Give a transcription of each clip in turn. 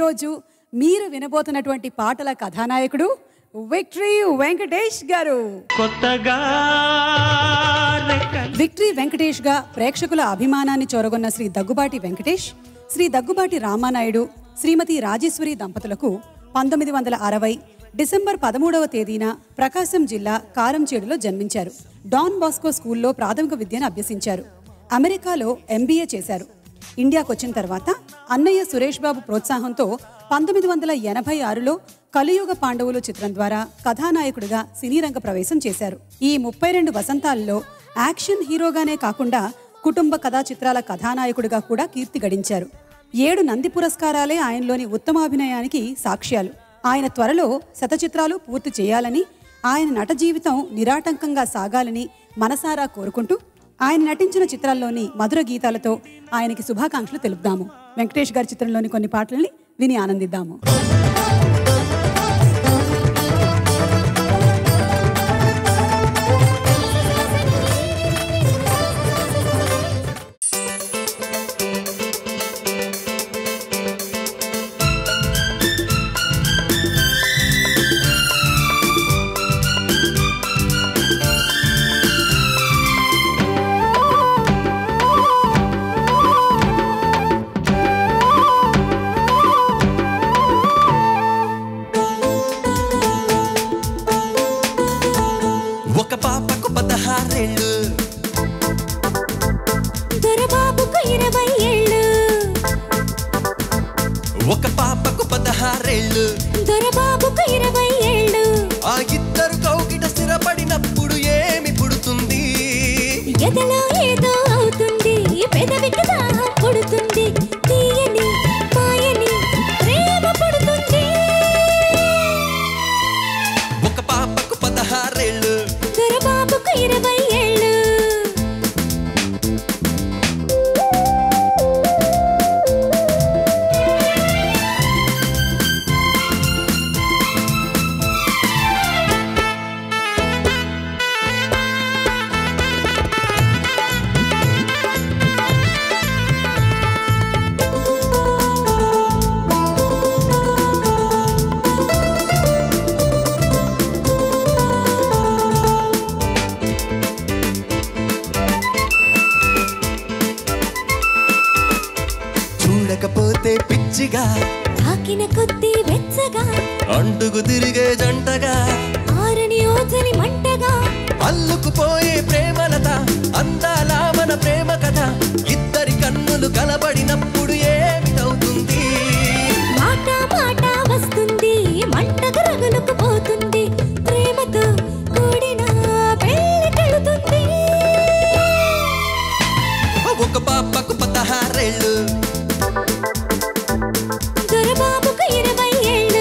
ఈరోజు మీరు వినబోతున్నటువంటి పాటల కథానాయకుడు విక్టరీ వెంకటేష్ గారు కొత్తగా రెక్క- విక్టరీ వెంకటేష్ గా ప్రేక్షకుల అభిమానాన్ని చొరగొన్న శ్రీ దగ్గుబాటి వెంకటేష్ శ్రీ దగ్గుబాటి రామానాయుడు శ్రీమతి రాజేశ్వరి దంపతులకు పంతొమ్మిది వందల అరవై డిసెంబర్ పదమూడవ తేదీన ప్రకాశం జిల్లా కారంచేడులో జన్మించారు డాన్ బాస్కో స్కూల్లో ప్రాథమిక విద్యను అభ్యసించారు అమెరికాలో ఎంబీఏ చేశారు ఇండియాకు వచ్చిన తర్వాత అన్నయ్య సురేష్ బాబు ప్రోత్సాహంతో పంతొమ్మిది వందల ఎనభై ఆరులో కలియుగ పాండవులు చిత్రం ద్వారా కథానాయకుడిగా సినీ రంగ ప్రవేశం చేశారు ఈ ముప్పై రెండు వసంతాల్లో యాక్షన్ హీరోగానే కాకుండా కుటుంబ కథా చిత్రాల కథానాయకుడిగా కూడా కీర్తి గడించారు ఏడు నంది పురస్కారాలే ఆయనలోని ఉత్తమాభినయానికి సాక్ష్యాలు ఆయన త్వరలో శతచిత్రాలు పూర్తి చేయాలని ఆయన నట జీవితం నిరాటంకంగా సాగాలని మనసారా కోరుకుంటూ ఆయన నటించిన చిత్రాల్లోని మధుర గీతాలతో ఆయనకి శుభాకాంక్షలు తెలుపుదాము వెంకటేష్ గారి చిత్రంలోని కొన్ని పాటల్ని విని ఆనందిద్దాము ఒక పాపకు పదహారేళ్ళు దొరబాబుకు ఇరవై ఏళ్ళు ఒక పాపకు పదహారేళ్ళు దొరబాబుకు ఇరవై ఏళ్ళు ఆ ఇద్దరు కౌగిట స్థిరపడినప్పుడు ఏమి పుడుతుంది ఎదలో ఏదో అవుతుంది పెదవికి దాహం పుడుతుంది తీయని మాయని ప్రేమ పుడుతుంది ఒక పాపకు పదహారేళ్ళు దొరబాబుకు ఇరవై ఏళ్ళు చూడకపోతే పిచ్చిగా తాకిన కొద్దీ వెచ్చగా అంటుకు తిరిగే జంటగా ఆరని ఓచని మంటగా అల్లుకుపోయే ప్రేమలత అందాల మన ప్రేమ కథ ఇద్దరి కన్నులు కలబడినప్పుడు ఏమిటవుతుంది మాట మాట వస్తుంది మంటకు రగులుకు పోతుంది ప్రేమతో కూడిన పెళ్లి కలుతుంది ఒక పాపకు పదహారేళ్ళు దొరబాబుకు ఇరవై ఏళ్ళు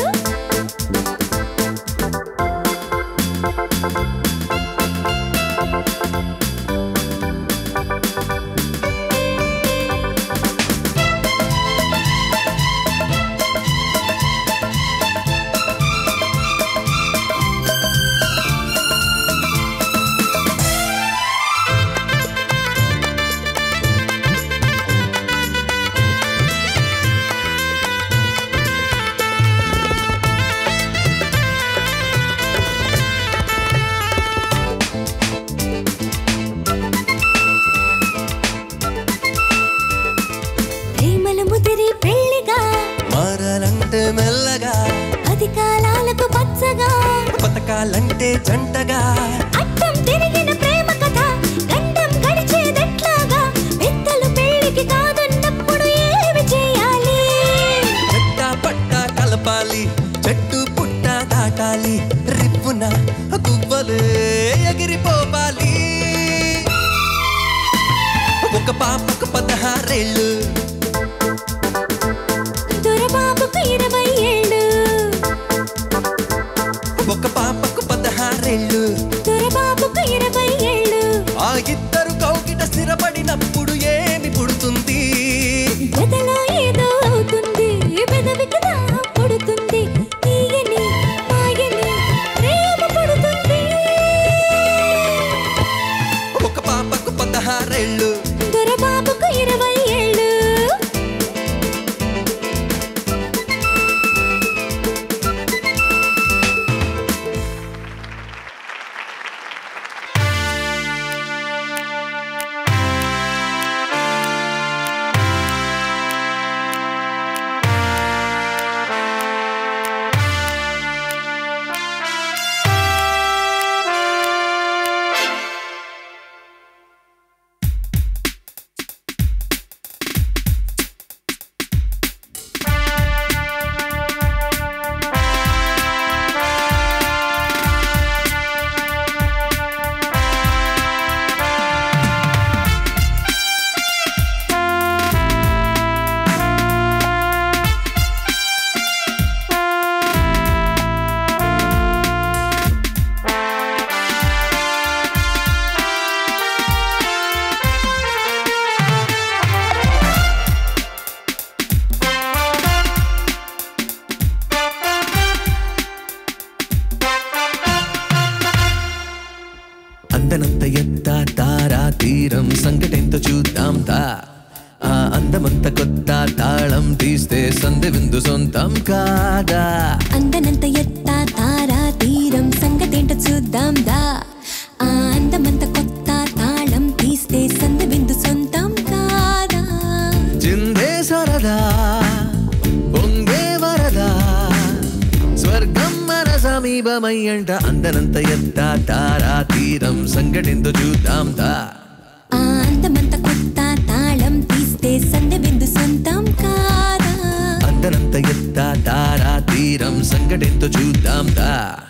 ప్రేమల ముదిరి పెళ్లిగా మారాలంటే మెల్లగా పది కాలాలకు పచ్చగా బతకాలంటే జంటగా అట్టం తిరిగిన ప్రేమ కథ గండం గడిచేదెట్లాగా పెద్దలు పెళ్లికి కాదన్నప్పుడు ఏమి చేయాలి చెట్ట పట్ట కలపాలి చెట్టు పుట్ట దాటాలి రిప్పున గువ్వలే ఎగిరిపోవాలి ఒక పాపకు పదహారేళ్ళు దొరబాబుకు ఇరవై ఏళ్ళు ఒక పాపకు పదహారేళ్ళు దొరబాబుకు ఇరవై ఏళ్ళు ఆ ఇద్దరు కౌగిట స్థిరపడినప్పుడు ఏమి పుడుతుంది ఎదలో ఏదో అవుతుంది పెదవికి దాహం పుడుతుంది తీయని మాయని ప్రేమ పుడుతుంది ఒక పాపకు పదహారేళ్ళు దొరబాబుకు ఇరవై ఏళ్ళు అందనంత ఎత్త తారా తీరం సంకటెంతో చూద్దాం తా ఆ అందమంత కొత్త తాళం తీస్తే సందె విందు సొంతం కాదా అందనంత ఎత్త తారా తీరం సంగతేంటో చూద్దాం దా ఆ అందమంత కొత్త తాళం తీస్తే సంద బిందు సొంతం కాదా చిందే సరదా పొంగే వరదా స్వర్గం మన సమీపమయ్యంట అందనంత ఎత్త తారా తీరం సంకటెంతో చూద్దాం తా ఆ అందమంత కొత్త తాళం తీస్తే సంద బిందు సొంతం కాదా అందనంత ఎత్త తారా తీరం సంకటెంతో చూద్దాం తా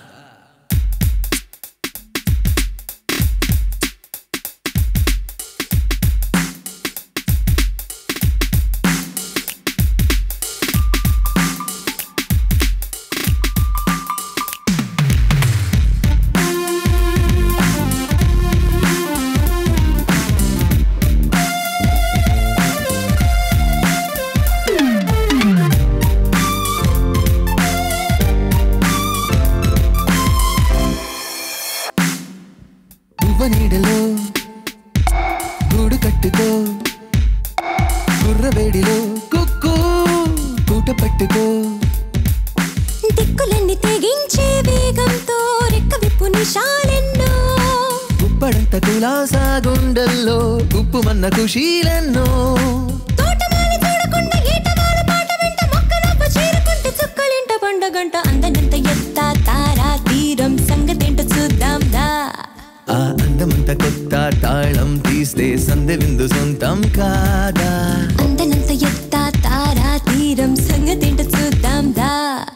పువ్వ నీడలో గూడు కట్టుకో కుర్రవేడిలో కుక్కు కూట పట్టుకో దిక్కులన్నీ తెగించే వేగంతో రెక్క విప్పు నిషాలెన్నో ఉప్పడంత కులాసా గుండెల్లో ఉప్పు మన్న కుషీలెన్నో తోటమాలి చూడకుండా ఈటవాల పాట వెంట మొక్కలవ్వ చేరుకుంటే చుక్కలింట పండగంట అందనంత ఎత్త తారా తీరం సంగతేంటో చూద్దాం దా ఆ అందమంత కొత్త తాళం తీస్తే సందె విందు సొంతం కాదా అందనంత ఎత్త తారా తీరం సంగతేంటో చూద్దాం దా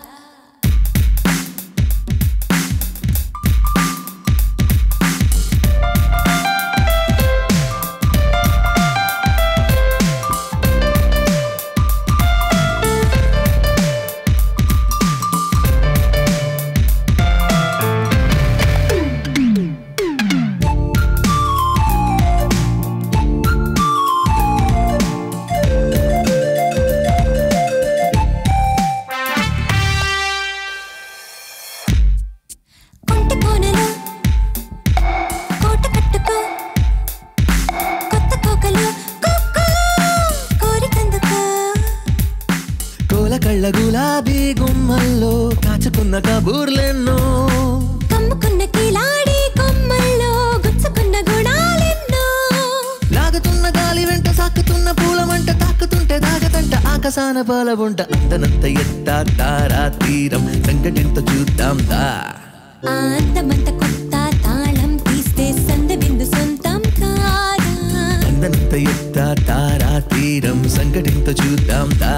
కొంట కోనలో కోట కట్టుకో కొత్త కోకలో కుక్కో కోరికందుకో కోల కళ్ళ గులాబీ గుమ్మల్లో కాచుకున్న కబూర్లెన్నో కమ్ముకున్న కిలాడి కొమ్మల్లో గుచ్చుకున్న గుణాలెన్నో లాగుతున్న గాలి వెంట సాకుతున్న పూల మంట తాకుతుంటే దాగతంట ఆకాశాన పాలబుంట అందనంత ఎత్త తారా తీరం సంకటింత చూద్దాం దా ఆ అందమంత కొత్త తాళం తీస్తే సంద బిందు సొంతం కాదా అందనంత ఎత్త తారా తీరం సంకటింత చూద్దాం దా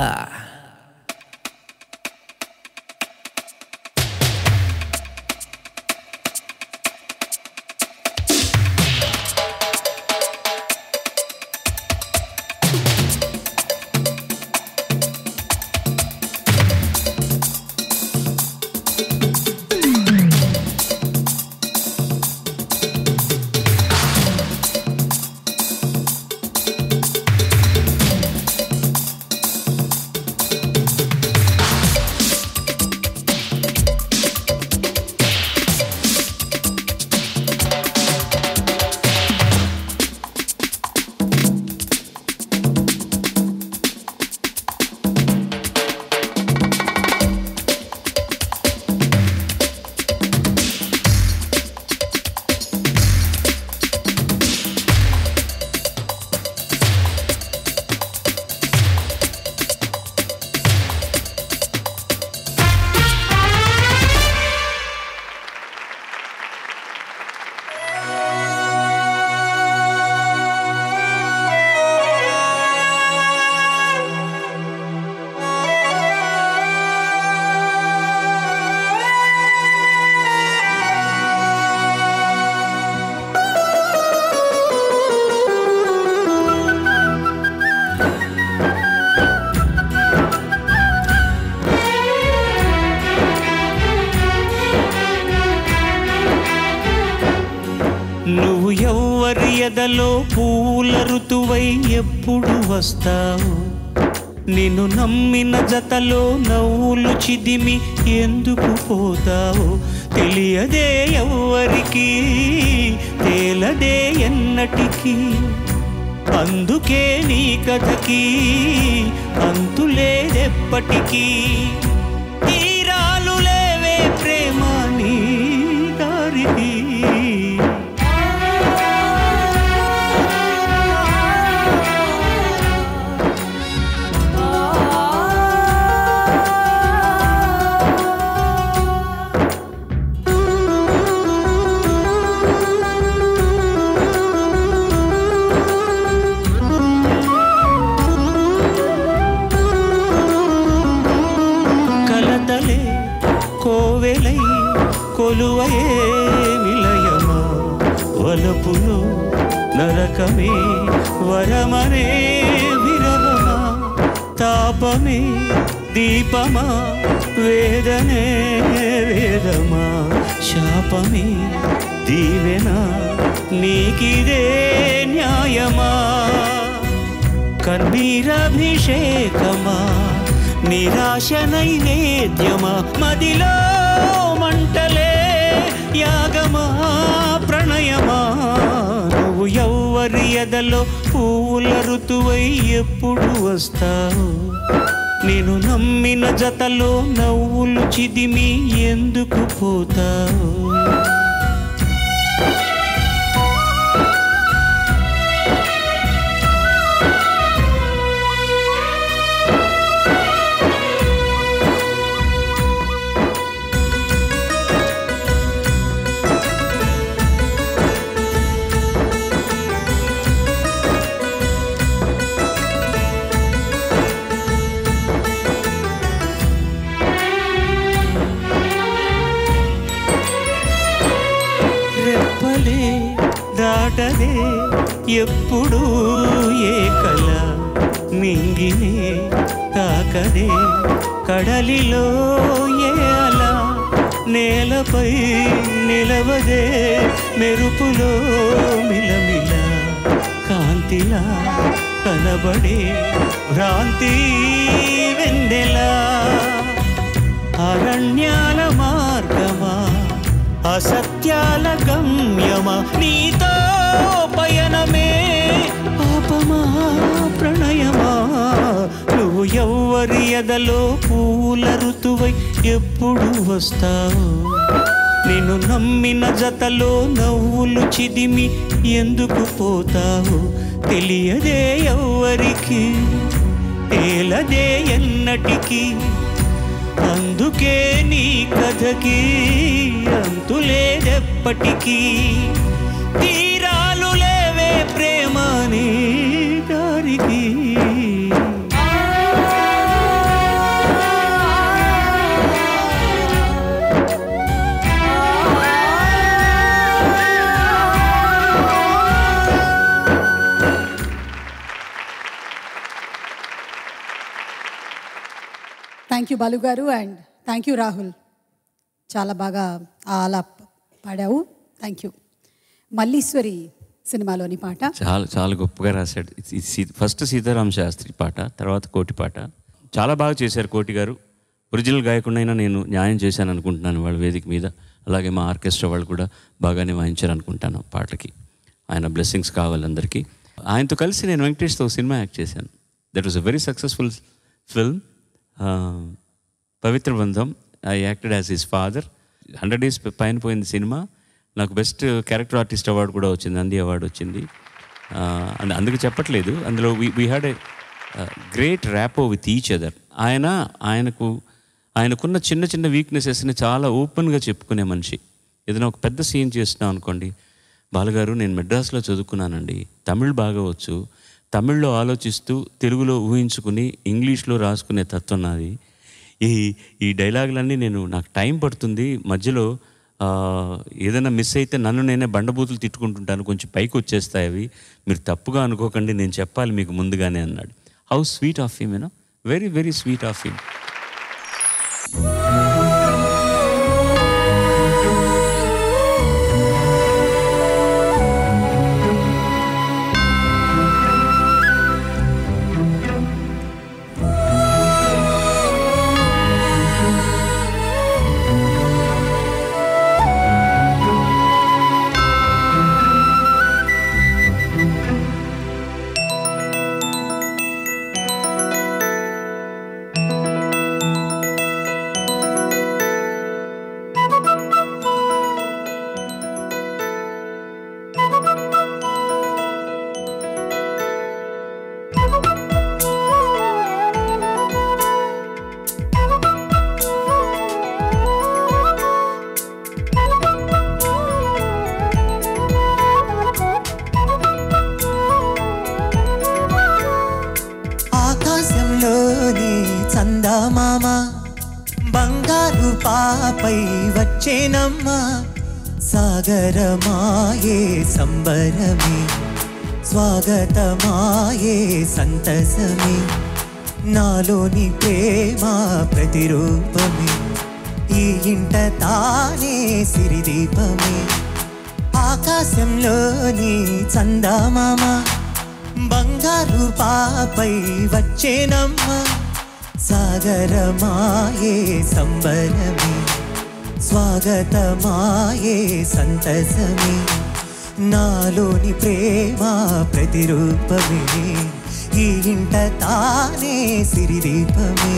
నువ్వు ఎవ్వరి ఎదలో పూల ఋతువై ఎప్పుడు వస్తావు నిన్ను నమ్మిన జతలో నవ్వులు చిదిమి ఎందుకు పోతావు తెలియదే ఎవ్వరికి తేల తెలియదే ఎన్నటికీ అందుకే నీ కథకి అంతులేదెప్పటికీ తీరాలు లేవే ప్రేమ నీ దారికి కలతలే కోవెలై కొలువయే నిలయమా వలపులో నరకమే వరమనే విరహమా తాపమే దీపమా వేదనే వేదమా శాపమే దీవెనా నీకిదే న్యాయమా కన్నీరభిషేకమా నిరాశ నైవేద్యమా మదిలో మంటలే యాగమా ప్రణయమా నువ్వు ఎవ్వరి ఎదలో పూల ఋతువై ఎప్పుడు వస్తావు నేను నమ్మిన జతలో నవ్వులు చిదిమి ఎందుకు పోతావు రెప్పలే దాటదే ఎప్పుడు ఏ కల మింగినే తాకదే కడలిలో ఏ అల నేలపై నిలవదే మెరుపులో మిలమిల కాంతిలా కనబడే భ్రాంతి వెన్నెలా అరణ్యాల మార్గమా అసత్యాల గమ్యమా నీతో పయనమే పాపమా ప్రణయమా నువ్వు ఎవ్వరి ఎదలో పూల ఋతువై ఎప్పుడు వస్తావు నిన్ను నమ్మిన జతలో నవ్వులు చిదిమి ఎందుకు పోతావు తెలియదే ఎవ్వరికి తేలదే ఎన్నటికీ అందుకే నీ కథకి అంతులేదెప్పటికీ తీరాలు లేవే ప్రేమ నీ దారికి థ్యాంక్ యూ బాలు గారు అండ్ థ్యాంక్ యూ రాహుల్ చాలా బాగా ఆ ఆలాప్ పాడావు థ్యాంక్ యూ మల్లీశ్వరి సినిమాలోని పాట చాలా చాలా గొప్పగా రాశాడు ఇది సీ- ఫస్ట్ సీతారాం శాస్త్రి పాట తర్వాత కోటి పాట చాలా బాగా చేశారు కోటి గారు ఒరిజినల్ గాయకుడైనా నేను న్యాయం చేశాను అనుకుంటున్నాను వాళ్ళ వేదిక మీద అలాగే మా ఆర్కెస్ట్రా వాళ్ళు కూడా బాగానే వాయించారు అనుకుంటాను పాటలకి ఆయన బ్లెస్సింగ్స్ కావాలి అందరికీ ఆయనతో కలిసి నేను వెంకటేష్తో ఒక సినిమా యాక్ట్ చేశాను that was a very successful film Pavitra Bandham I acted as his father hundred days పైన పోయింది సినిమా నాకు బెస్ట్ క్యారెక్టర్ ఆర్టిస్ట్ అవార్డు కూడా వచ్చింది నంది అవార్డు వచ్చింది ఆ, అంద- అందుకు చెప్పట్లేదు అందులో we had a great rapport with each other ఆయన ఆయనకు ఆయనకున్న చిన్న చిన్న వీక్నెసెస్ని చాలా ఓపెన్గా చెప్పుకునే మనిషి ఏదైనా ఒక పెద్ద సీన్ చేస్తున్నాం అనుకోండి బాలగారు నేను మెడ్రాస్లో చదువుకున్నానండి తమిళ్ బాగా వచ్చు తమిళ్లో ఆలోచిస్తూ తెలుగులో ఊహించుకుని ఇంగ్లీష్లో రాసుకునే తత్వం నాది ఈ ఈ డైలాగులన్నీ నేను నాకు టైం పడుతుంది మధ్యలో ఆ, ఏదైనా మిస్ అయితే నన్ను నేనే బండబూతులు తిట్టుకుంటుంటాను కొంచెం పైకి వచ్చేస్తాయి అవి మీరు తప్పుగా అనుకోకండి నేను చెప్పాలి మీకు ముందుగానే అన్నాడు how sweet of him you know very very sweet of him వచ్చేనమ్మా సాగరమాయే సంబరమే స్వాగతమాయే సంతసమే నాలోని ప్రేమ ప్రతిరూపమే ఈ ఇంట తానే సిరిదీపమే ఆకాశంలోని చందమామ బంగారు పాపై వచ్చేనమ్మా సాగరమాయే సంబరమే స్వాగతమాయే సంతసమే నాలోని ప్రేమ ప్రతిరూపమే ఈ ఇంట తానే సిరిదీపమే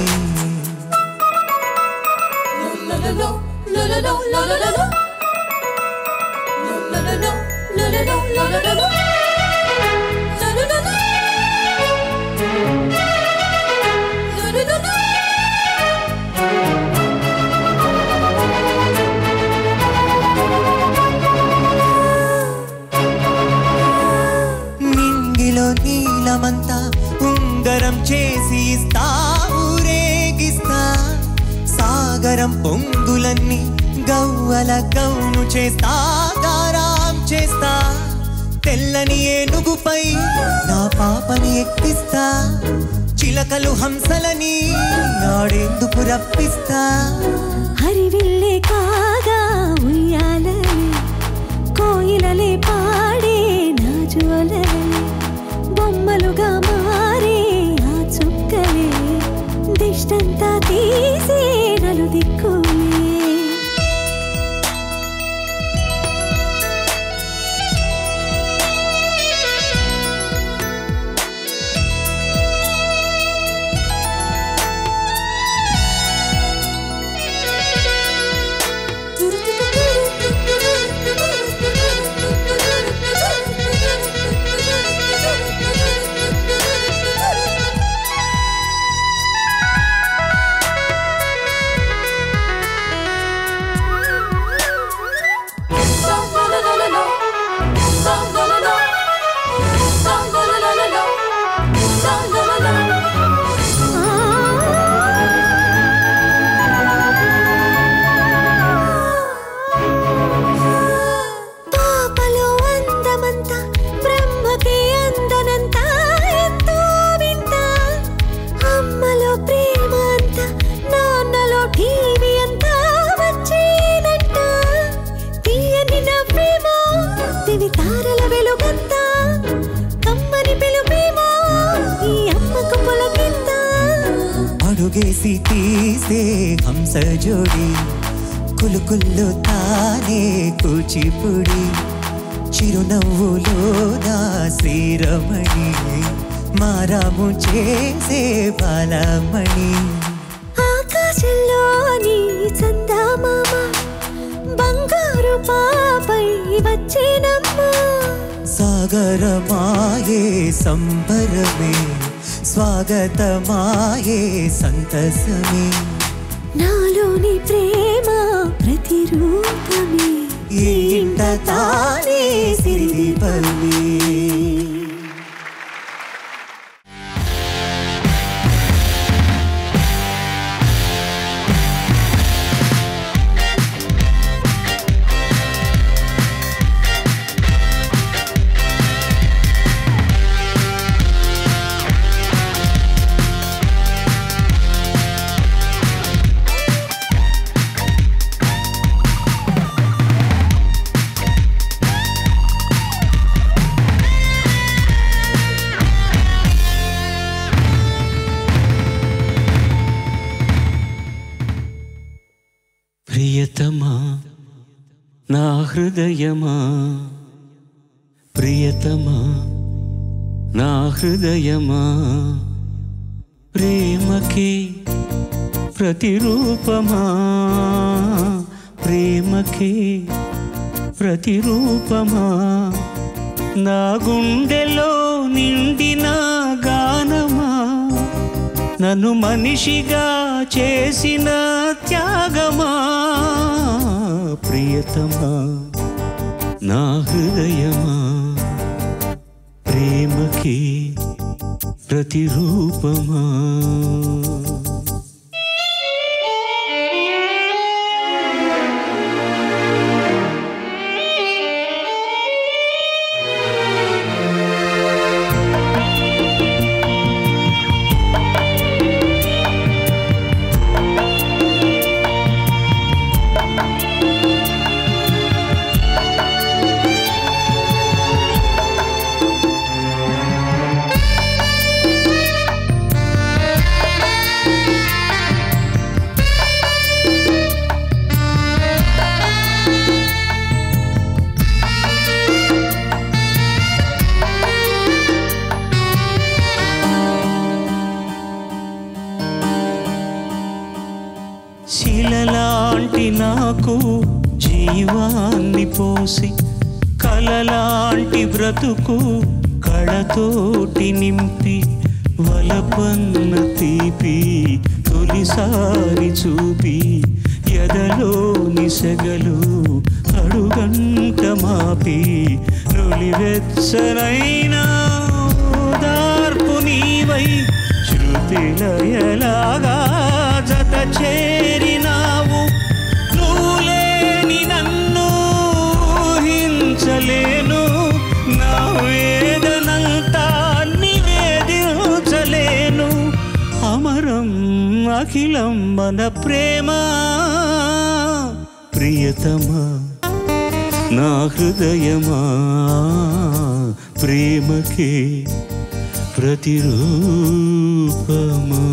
నింగిలో నీలమంతా ఉంగరం చేసి ఇస్తా ఊరేగిస్తా సాగరం పొంగులన్నీ గవ్వల గౌను చేస్తా గారాం చేస్తా తెల్లని ఏనుగుపై నా పాపని ఎక్కిస్తా చిలకలు హంసలని ఆడేందుకు రప్పిస్తా హరివిల్లే కాగా ఉయ్యాలలే కోయిలలే పాడే నాజువలలే బొమ్మలుగా మారే ఆ చుక్కలే దిష్టంతా తీసే నలు దిక్కులే పాపలో అందమంతా బ్రహ్మకి అందనంత ఎంతో వింత అమ్మలో ప్రేమ అంతా నాన్నలో టీవీ అంతా వచ్చేనంట తీయని నవ్వేమో దివి తారల వెలుగంతా కమ్మని పిలుపేమో ఈ అమ్మకు పులకింత అడుగేసి తీసే హంస జోడి కులుకుల్లో తానే కూచిపుడి చిరునవ్వులో నా శ్రీరమణి మారాము చేసే బాలమణి ఆకాశంలోని చందమామ బంగారు పాపై వచ్చేనమ్మా సాగరమాయే సంబరమే స్వాగతమాయే సంతసమే నాలోని ప్రేమ ప్రతిరూపమే ఈ ఇంట తానే సిరిదీపమే ప్రియతమా నా హృదయమా ప్రియతమా నా హృదయమా ప్రేమకే ప్రతిరూపమా ప్రేమకే ప్రతిరూపమా నా గుండెలో నిండిన గానమా నన్ను మనిషిగా చేసిన త్యాగమా ప్రియతమా నా హృదయమా ప్రేమకి ప్రతిరూపమా ఆ నాకు జీవాన్ని పోసి కలలాంటి బ్రతుకు కళతోటి నింపి వలపన్న తీపి తొలిసారి చూపి ఎదలోని సెగలు అడుగంట మాపి నులివెచ్చనైనా ఓదార్పు నీవై శృతిలయలాగా జత చేరినావు నువ్వు లేని నన్ను ఊహించలేను నా వేదనంతా నివేదించలేను అమరం అఖిలం మన ప్రేమ ప్రియతమా నా హృదయమా ప్రేమకే ప్రతిరూపమా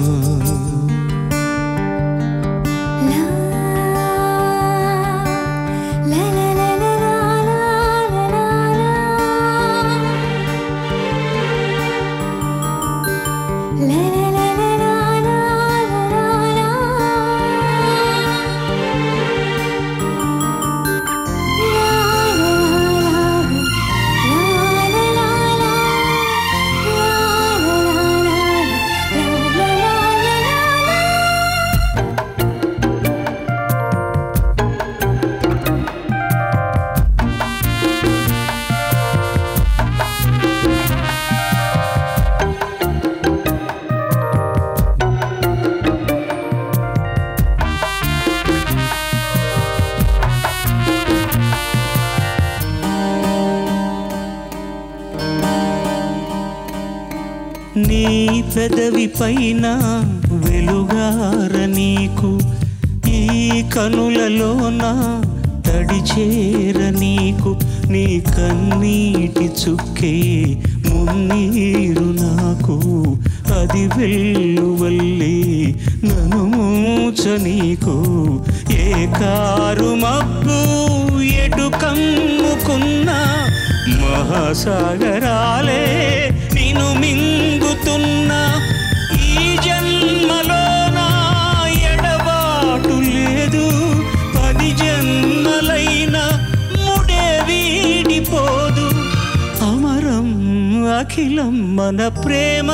నీ పెదవి పైన వెలుగార నీకు ఈ కనులలోన తడిచేర నీకు నీ కన్నీటి చుక్కే మున్నీరు నాకు అది వెల్లువల్లి నన్ను మూచ నీకు ఏ కారు మబ్బు ఎటు కమ్ముకున్నా మహాసాగరాలే నిన్ను మింగుతున్నా ఈ జన్మలో నా ఎడబాటు లేదు పది జన్మలైన ముడే వీడిపోదు అమరం అఖిలం మన ప్రేమ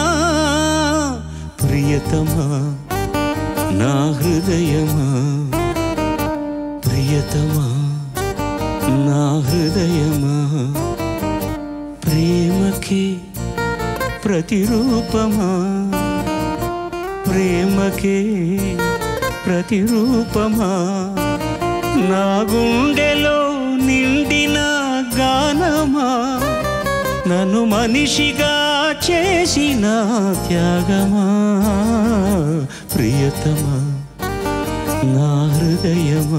ప్రియతమా నా హృదయమా ప్రియతమా నా హృదయమా ప్రేమకి ప్రతిరూపమా ప్రేమకే ప్రతిరూపమా నా గుండెలో నిండిన గానమా నన్ను మనిషిగా చేసిన త్యాగమా ప్రియతమా నా హృదయమా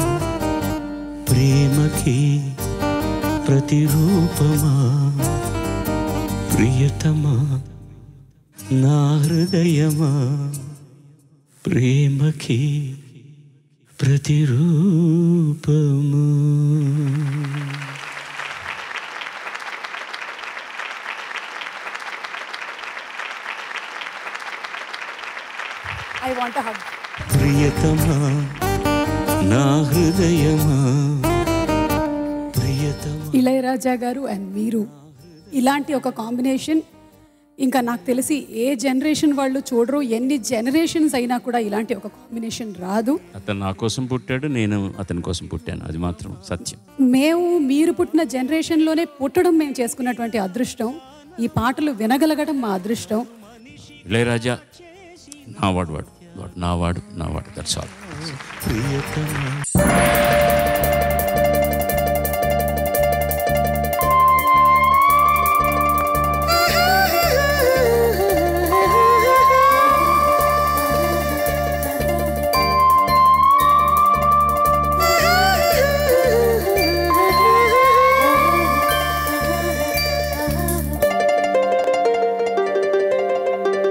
ప్రేమకి ప్రతిరూపమా ప్రియతమా నా హృదయమా ప్రేమకి ప్రతిరూపమా ఐ వాంట్ హగ్ ప్రియతమా నా హృదయమా ప్రియతమా ఇళయరాజా గారు అండ్ మీరు ఇలాంటి ఒక కాంబినేషన్ ఇంకా నాకు తెలిసి ఏ జనరేషన్ వాళ్ళు చూడరు ఎన్ని జనరేషన్స్ అయినా కూడా ఇలాంటి ఒక కాంబినేషన్ రాదు అతను నా కోసం పుట్టాడు నేను అతని కోసం పుట్టాను అది మాత్రం సత్యం మేము మీరు పుట్టిన జనరేషన్లోనే పుట్టడం మేము చేసుకున్నటువంటి అదృష్టం ఈ పాటలు వినగలగడం మా అదృష్టం ఇళయరాజా నా వాడు వాడు వాడు నా వాడు నా వాడు దట్స్ ఆల్ ప్రియతమా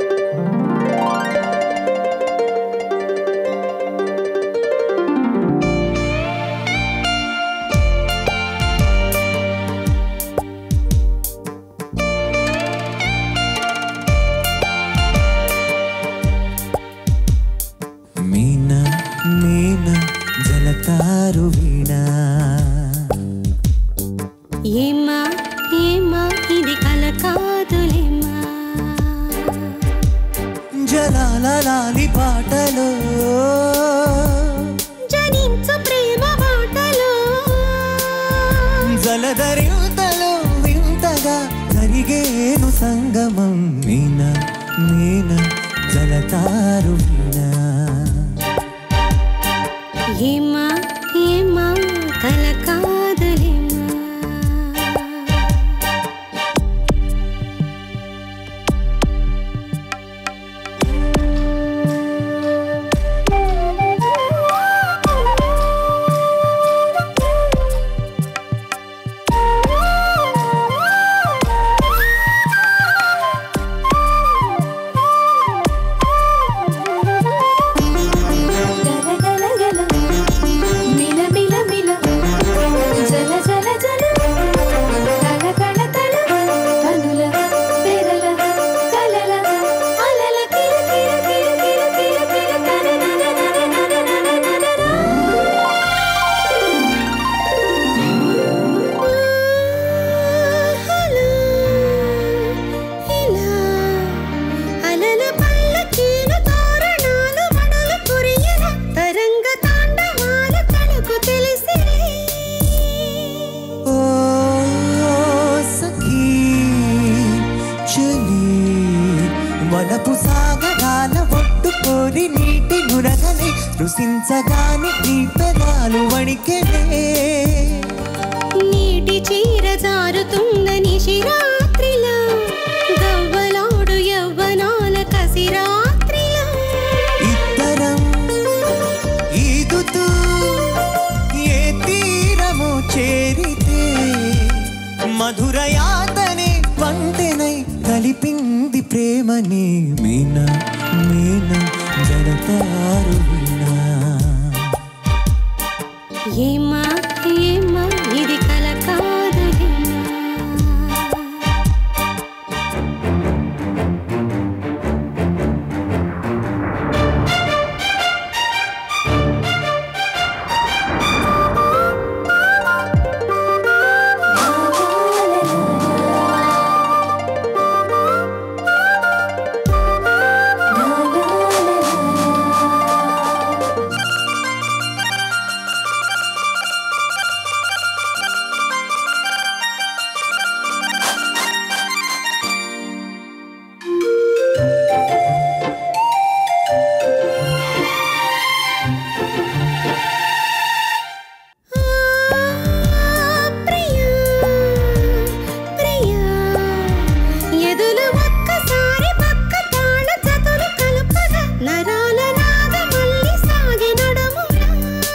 la ఏమా ఏమా ఇది కల కాదులేమా జలాల లాలి పాటలో జనించు ప్రేమ బాటలో జలధరింతలో వింతగా జరిగేను సంగమం మీన మీన జలతారు మీనా ఏమా ఏమా కల కాదులేమా గల గల గల మిల మిల మిల జల జల జల కళ కళ కళ కనుల పెరల కలల అలల కిల కిల కిల కిల కిల కిల కన నన నన నన నన నన హలో ఇలా అలల పల్లకీల తోరణాలు మడలు కురియన తరంగ తాండవాల తలకు తెలిసిలే ఓ సఖీ చలి వలపు సాగరాల ఒట్టు కోరి నీటి నురగని రుసించగాని నీ పెదాలు వణికెనే నీటి చీర జారుతుందని శిరాత్రిలా గవ్వలాడు యవ్వనాల కసిరాత్రిలా ఇద్దరం ఈదుతూ ఏ తీరము చేరితే మధుర యాతనే వంతెనై కలిపింది ప్రేమని మీనా మీనా జడతారు మీనా ఏమా ఏమా ఇది కల కాదులేమా ప్రియా ప్రియా ఎదులు ఒక్కసారి పక్క తాళ జతలు కలుపగా నరాల నాద మళ్ళీ సాగి నడమునా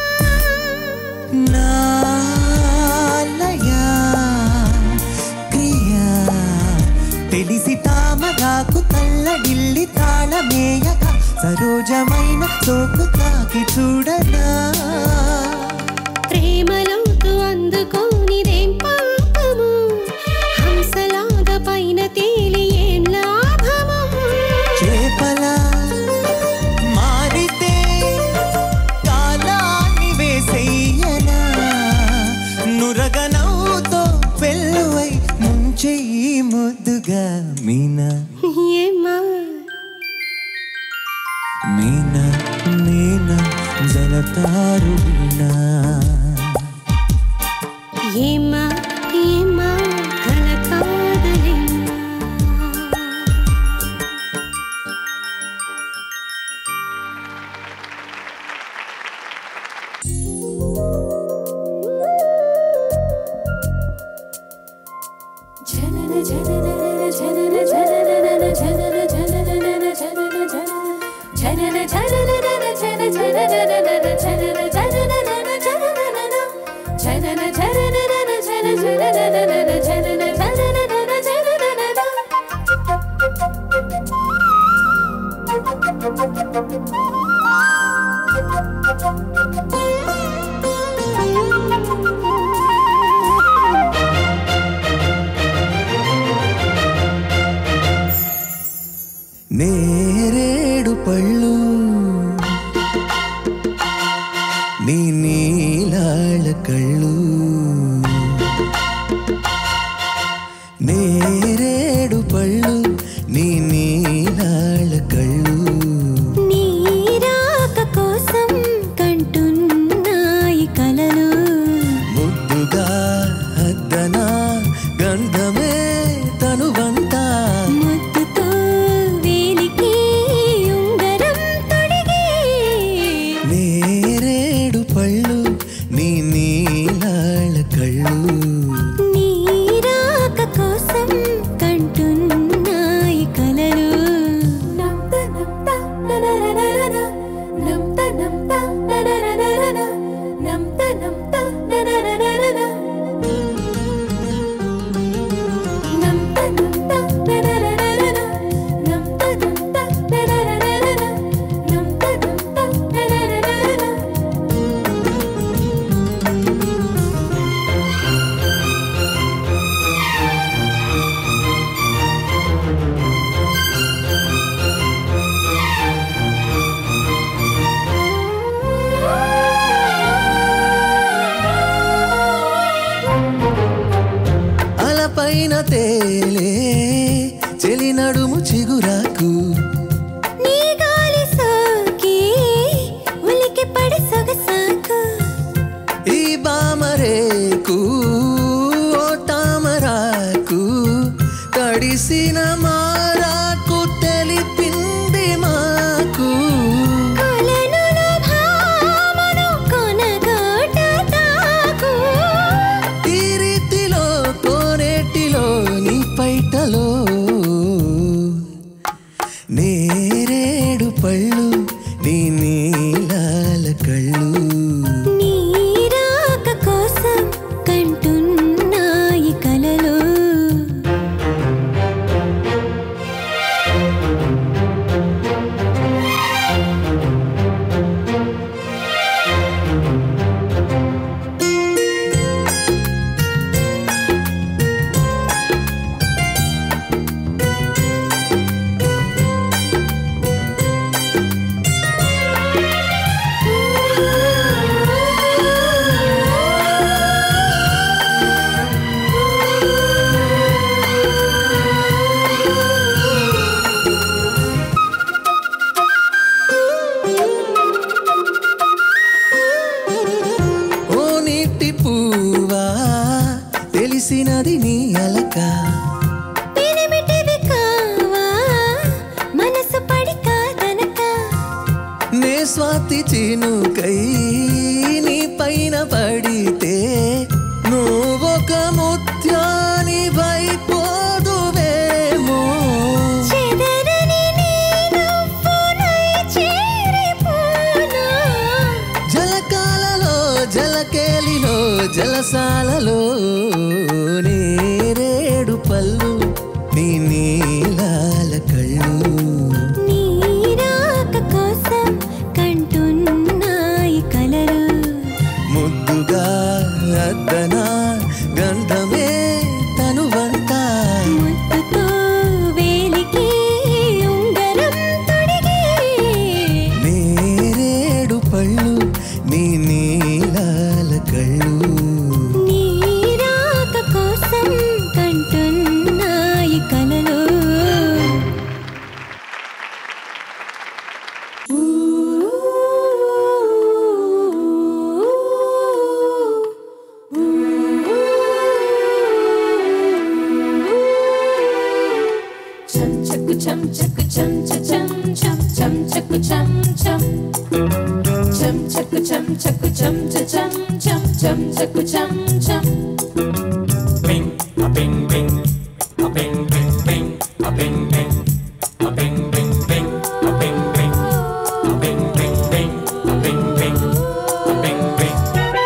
నాలయా క్రియా తెలిసి తామగాకు తల్లడిల్లి తాళమేయగా సరోజమైన సోకు తాకి చూడనా ప్రేమలోతు అందుకోనిదేం పాపము హంసలాగ పైన తేలి ఏం లాభము చేపలా మారితే కాలాన్ని వేసెయ్యనా నురగనవుతో పెళ్ళువై ముంచెయ్యి ముద్దుగా మీనా ఏమా మీనా మీనా జలతారు వీణా ఏమా ఏమా కల కాదులేమా జనన జనన జనన జనన జనన జనన జనన జనన జనన జనన జన జనన జనన జనన జనన జనన జన జన జన జన జన నేరేడు పళ్ళు నీ నీలాళ్ళ కళ్ళు పైన తేలే చెలి నడుము చిగురాకు నీ గాలి సోకి ఉలికి పడి సొగసాకు ఈ బామరేకు ఓ తామరాకు తడిసిన మారాకు తెలిపింది మాకు కొలనులో భామను కొనగోట తాకు ఈ రీతిలో కోనేటిలో నీ పైటలో నేరేడు పళ్ళు నీ నీలాల కళ్ళు నీరాక కోసం కంటున్నాయి కలలు ఓ నీటి పువ్వా తెలిసినది నీ అలక పినిమిటివి కావా మనసు పడి కాదనక నే స్వాతి చినుకై నీ పైన పడితే నువ్వొక ముత్యాని వైపోదువేమో చెదరని నీ నవ్వునై చేరిపోనా జలకాలలో జలకేలిలో జలసాలలో నేరేడు పళ్ళు నీ నీలాల కళ్ళు నీరాక కోసం కంటున్నాయి కలలు ముద్దుగా అద్దనా గంధమే తనువంత ముద్దుతో వేలికి ఉంగరం తొడిగి నేరేడు పళ్ళు నీ నీలాల కళ్ళు నీరాక కోసం కంటున్నాయి కలలు Chum chuck chum chuck chum cha chum chum chum chuck chum chum chum chuck chum chuck chum cha chum chum chum chuck chum chum Bing, a bing bing, a bing bing bing, a bing bing, a bing bing bing, a bing bing, a bing bing bing, a bing bing, a bing bing.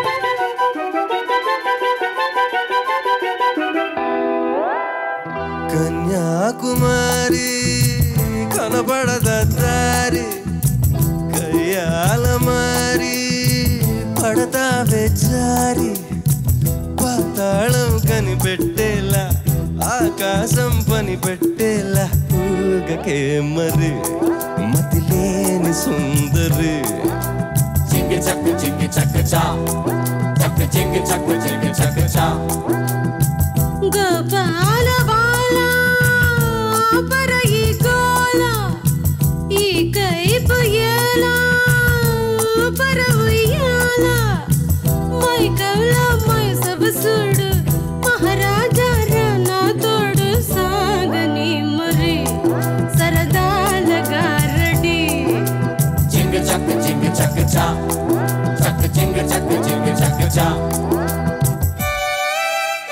Kanyakumari కనబడద దారి కయ్యాల మారి పడతావే జారి పాతాళం కనిపెట్టేలా ఆకాశం పని పెట్టేలా ఊగకే మరి మతిలేని సుందరి Chicka chacka chicka chacka cha, chacka chicka chacka chicka chacka cha. Gopala బాల పరయి గోల ఈ కైపు ఎలా పరవుయాల మై కవల మై సబసుడు మహారాజా రానా తోడు సాగని మరి సరదాల గారడి Chicka chacka chicka chacka cha, chacka chicka chacka chicka chacka cha.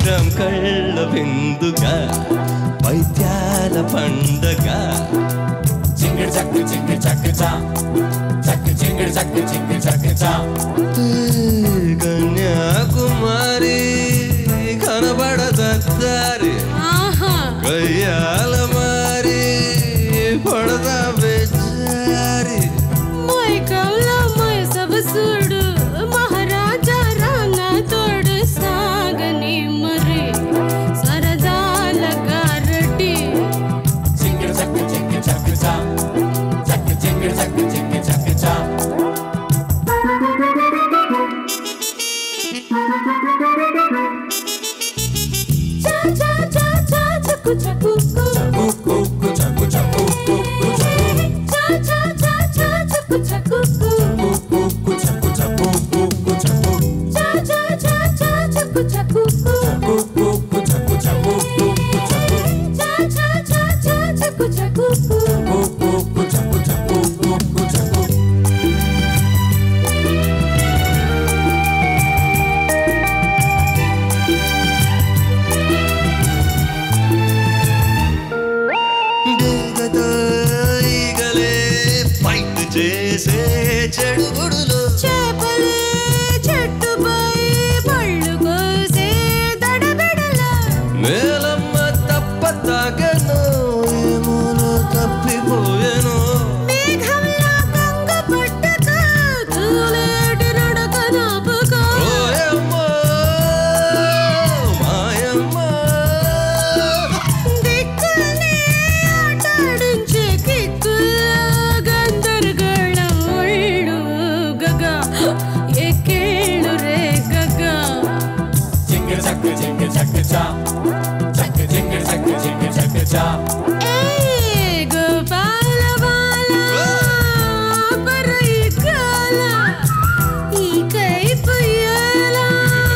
తీరం కళ్ళ విందుగా వైద్యాల పండగ జింగిడి చక్కు జింగిడి చక్కు చా చక్కు జింగిడి చక్కు జింగిడి చక్కు చా కన్యాకుమారి కనబడదారి ఆహా కయ్యాల మారి పడదా బెచారి మైకల్లా మై సబసుడు మహారాజా రానా తోడు సాగని మరి సరదాల గారటి జింగిడి చక్కు జింగిడి చక్కు చా చక్కు జింగిడి చక్కు జింగిడి చక్కు చా చా చా చా చా చక్కు చక్కు కు. కుక్కు చక్కు చక్కు కుక్కు చక్కు చా చా చా చా చక్కు చక్కు కు. కుక్కు చక్కు చక్కు కుక్కు చక్కు చా చా చా చా చక్కు చక్కు కు. కుక్కు చక్కు చక్కు కుక్కు చక్కు చా చా చా చా చక్కు చక్కు కు. కుక్కు చక్కు చక్కు కుక్కు చక్కు డేగతో ఈగలే ఫైట్ చేసే చెడుగుడులు చేపలే చెట్టుపై పళ్ళు కోసే దడబెడల మేలమ్మ తప్ప తాగను ఏమోలో తప్పిపోయాను మేఘంలా కంగ పట్టక తూలేటి నడక నాపుకో ఓయమ్మో మాయమ్మ దిక్కుల్ని ఆటాడించే కిక్కుల్లో గందరగోళం ఒళ్ళు గగా ఎక్కేళ్ళు రే గగా జింగిడి చక్కు జింగిడి చక్కు చా చక్కు జింగిడి చక్కు జింగిడి చక్కు చా ఏయ్ గోపాల బాల పరై కాల ఈ కైపు ఎలా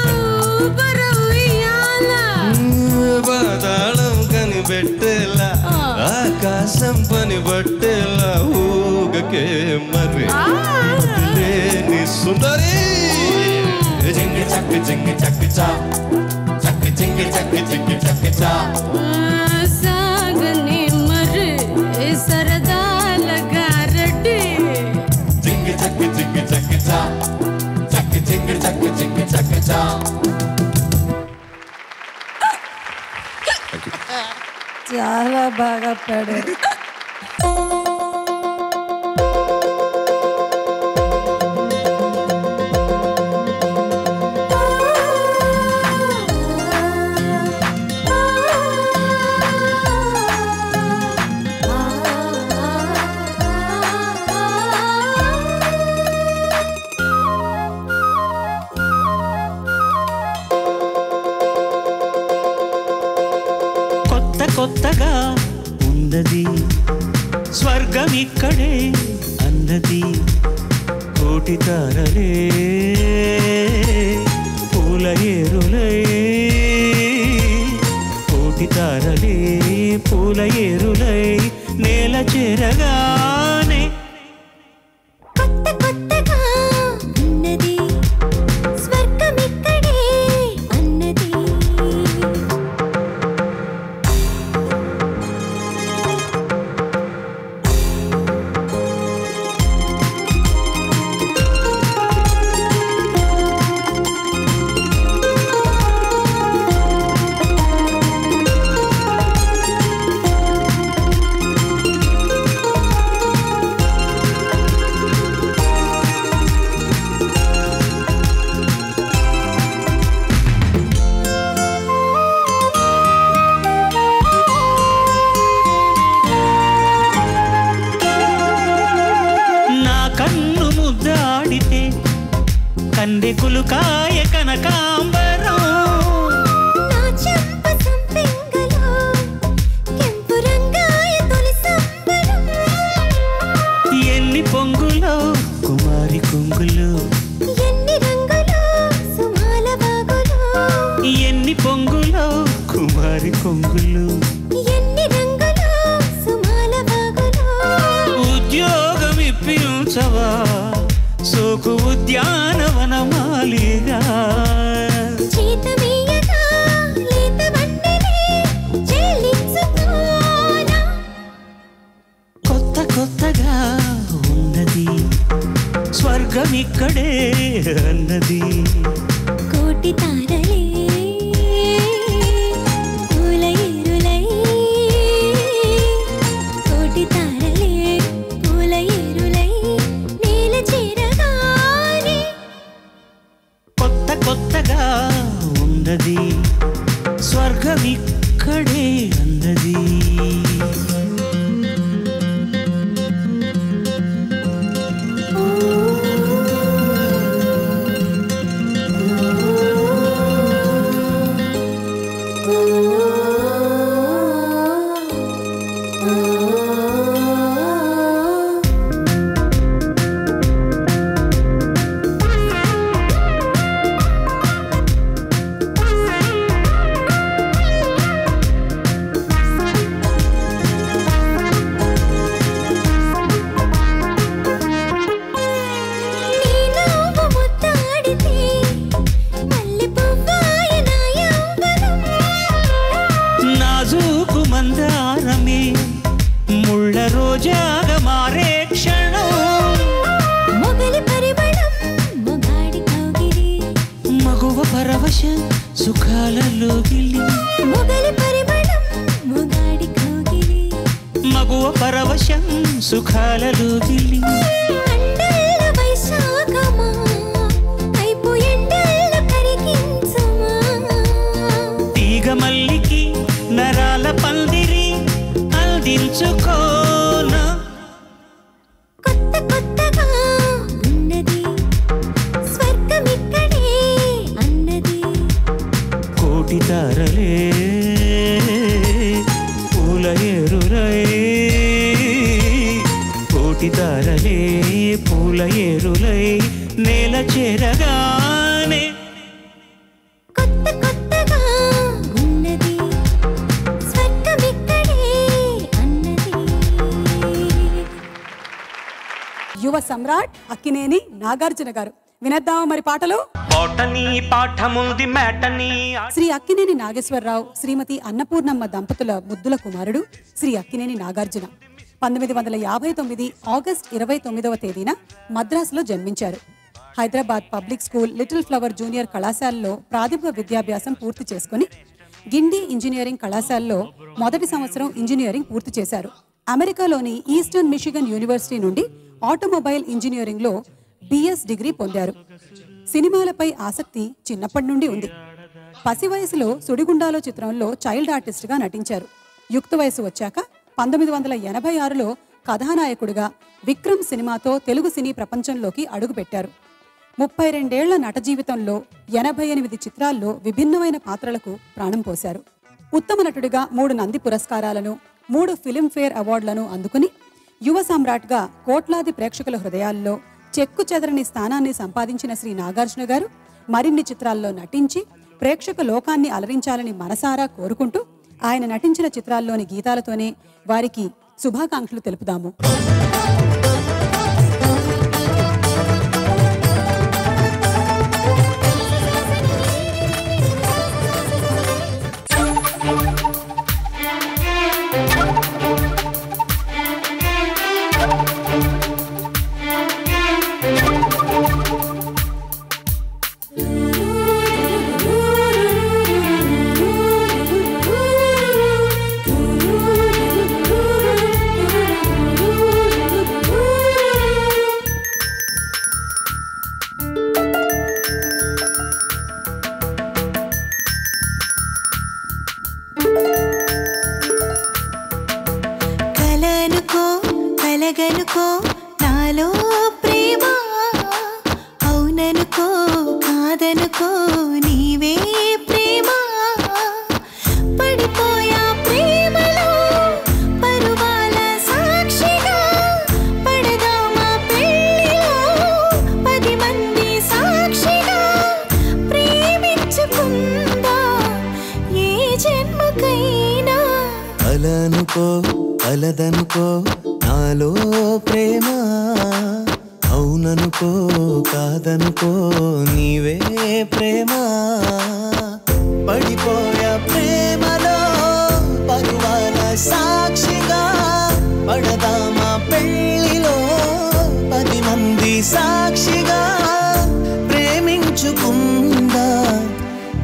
పరవుయాల పాతాళం కనిపెట్టేలా ఆకాశం పని పట్టేలా ఊగకే మరి లేని సుందరి జింగిడి చక్కు జింగిడి చక్కు చా చక్కు జింగిడి చక్కు జింగిడి చక్కు చా సాగని మరి సరదాల గారటి జింగి చక్కి జింగి చక్కి చా చక్కి జింగి చక్కి జింగి చక్కి చా చాలా బాగా పాడారు కొత్త కొత్తగా ఉన్నది స్వర్గం ఇక్కడే అన్నది కోటి తారలే పూల ఏరులై కోటి తారలే పూల ఏరులై నేల చేరగానే కొత్త కొత్తగా ఉన్నది స్వర్గమిక్కడే అన్నది నా కన్ను ముద్దాడితే కందెకులు కాయ కనకాంబరం నా చెంప సంపెంగలో కెంపు రంగాయ తొలి సంబరం ఎన్ని పొంగులో కుమారి కొంగులు ఎన్ని రంగులో సుమాల బాగులో ఎన్ని పొంగులో కుమారి కొంగులు ఎన్ని రంగులో సుమాల బాగులో ఉద్యోగం ఇప్పించవా సోకు ఉద్యానవనమాలిగా జీతమీయగా స్వర్గమిక్కడే అన్నది కోటి తారలే పూల ఏరులై కోటి తారలే పూల ఏరులై నేల చేరగానే కొత్త కొత్తగా ఉన్నది స్వర్గమిక్కడే అన్నది నీ నవ్వు ముద్దాడితే మల్లె పువ్వాయ నా యవ్వనం నాజూకు మందారమే ముళ్ళ రోజాగా మారే క్షణం మొగలి పరిమళం మొగాడి కౌగిలి మగువ పరవశం సుఖాలలో గిల్లి మొగలి పరిమళం మొగాడి కౌగిలి మగువ పరవశం సుఖాలలో గిల్లి అండల్ల వైశాఖమా అయిపు ఎండల్ల కరిగించుమా తీగ మల్లికి నరాల పందిరి అందించుకోన కొత్త కొత్తగా ఉన్నది స్వర్గమిక్కడే అన్నది కోటి తారలే పూల ఏరులై కోటి తారలే పూల ఏరులై నేల చేరగానే కొత్త కొత్తగా ఉన్నది స్వర్గమిక్కడే అన్నది యువ సమ్రాట్ అక్కినేని నాగార్జున గారు వినేద్దామా మరి పాటలు పాటని పాఠముంది మేటని శ్రీ అక్కినేని నాగేశ్వరరావు శ్రీమతి అన్నపూర్ణమ్మ దంపతుల ముద్దుల కుమారుడు శ్రీ అక్కినేని నాగార్జున పంతొమ్మిది వందల యాభై తొమ్మిది ఆగస్ట్ ఇరవై తొమ్మిదవ తేదీన మద్రాసులో జన్మించారు Hyderabad Public School Little Flower Junior కళాశాలలో ప్రాథమిక విద్యాభ్యాసం పూర్తి చేసుకుని గిండి ఇంజనీరింగ్ కళాశాలలో మొదటి సంవత్సరం ఇంజనీరింగ్ పూర్తి చేశారు అమెరికాలోని ఈస్టర్న్ మిషిగన్ యూనివర్సిటీ నుండి ఆటోమొబైల్ ఇంజనీరింగ్లో బిఎస్ డిగ్రీ పొందారు సినిమాలపై ఆసక్తి చిన్నప్పటి నుండి ఉంది పసి వయసులో సుడిగుండాలో చిత్రంలో చైల్డ్ ఆర్టిస్ట్గా నటించారు యుక్త వయసు వచ్చాక పంతొమ్మిది వందల ఎనభై ఆరులో కథానాయకుడిగా విక్రమ్ సినిమాతో తెలుగు సినీ ప్రపంచంలోకి అడుగుపెట్టారు ముప్పై రెండేళ్ల నట జీవితంలో ఎనభై ఎనిమిది చిత్రాల్లో విభిన్నమైన పాత్రలకు ప్రాణం పోశారు ఉత్తమ నటుడిగా మూడు నంది పురస్కారాలను మూడు ఫిలింఫేర్ అవార్డులను అందుకుని యువ సామ్రాట్గా కోట్లాది ప్రేక్షకుల హృదయాల్లో చెక్కు చెదరని స్థానాన్ని సంపాదించిన శ్రీ నాగార్జున గారు మరిన్ని చిత్రాల్లో నటించి ప్రేక్షక లోకాన్ని అలరించాలని మనసారా కోరుకుంటూ ఆయన నటించిన చిత్రాల్లోని గీతాలతోనే వారికి శుభాకాంక్షలు తెలుపుదాము కలనుకో కలగనుకో నాలో ప్రేమ అవుననుకో కాదనుకో నీవే ప్రేమ పడిపోయా ప్రేమలో పరువాల సాక్షిగా పడదామా పెళ్ళిలో పది మంది సాక్షిగా ప్రేమించుకుందా ఏ జన్మకైనా అలనుకో అలదనుకో నాలో ప్రేమ అవుననుకో కాదనుకో నీవే ప్రేమ పడిపోయా ప్రేమలో పరువాల సాక్షిగా పడదామా పెళ్ళిలో పది మంది సాక్షిగా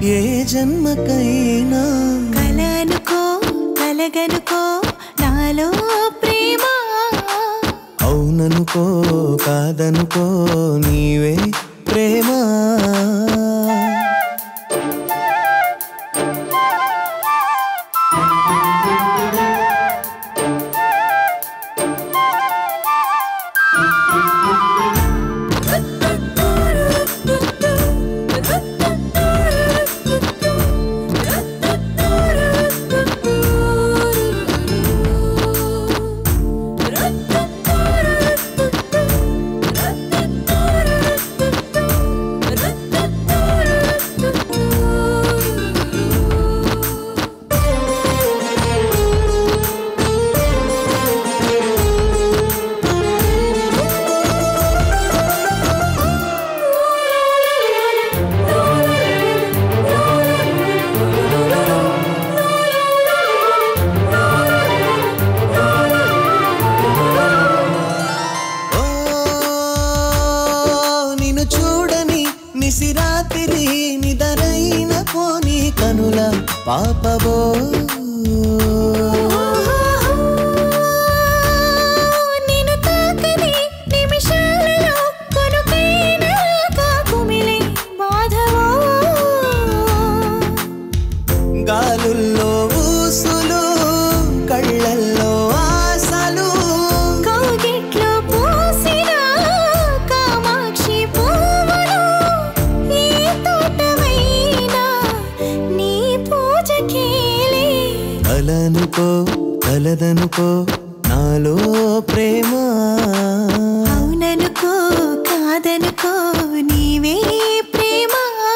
ఏ జన్మకైనా కలనుకో కలగనుకో నాలో ప్రేమ అవుననుకో కాదనుకో నీవే ప్రేమ ఓ నిన్ను చూడని నిసిరాతిరి నిదరైన పోని కనుల పాపబో నేను తాకని నిమిషాలలో కొనుకైన కాకుమిలే మాధవో గాలుల్లో ఊసులు కళ్ళల్లో ఆశలు కౌగిట్లో పూసిన కామాక్షి పువ్వులు ఏ తోటమైనా నీ పూజకేలే కలనుకో కలదనుకో నాలో ప్రేమ అవుననుకో కాదనుకో నీవే ప్రేమ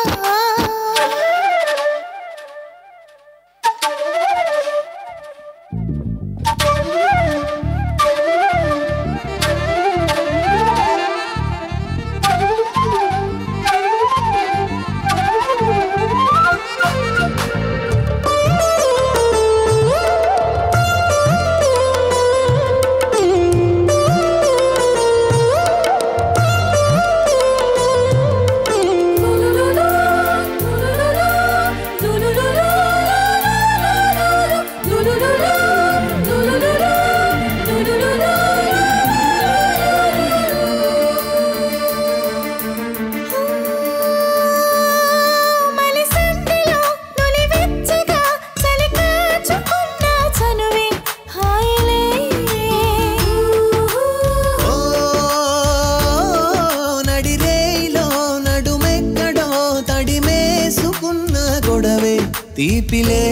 మలిసందిలో నులివెచ్చగా చలి కాచుకున్న చనువే హాయిలే ఓ నడిరేయిలో నడుమెక్కడో తడిమేసుకున్న గొడవే తీపిలే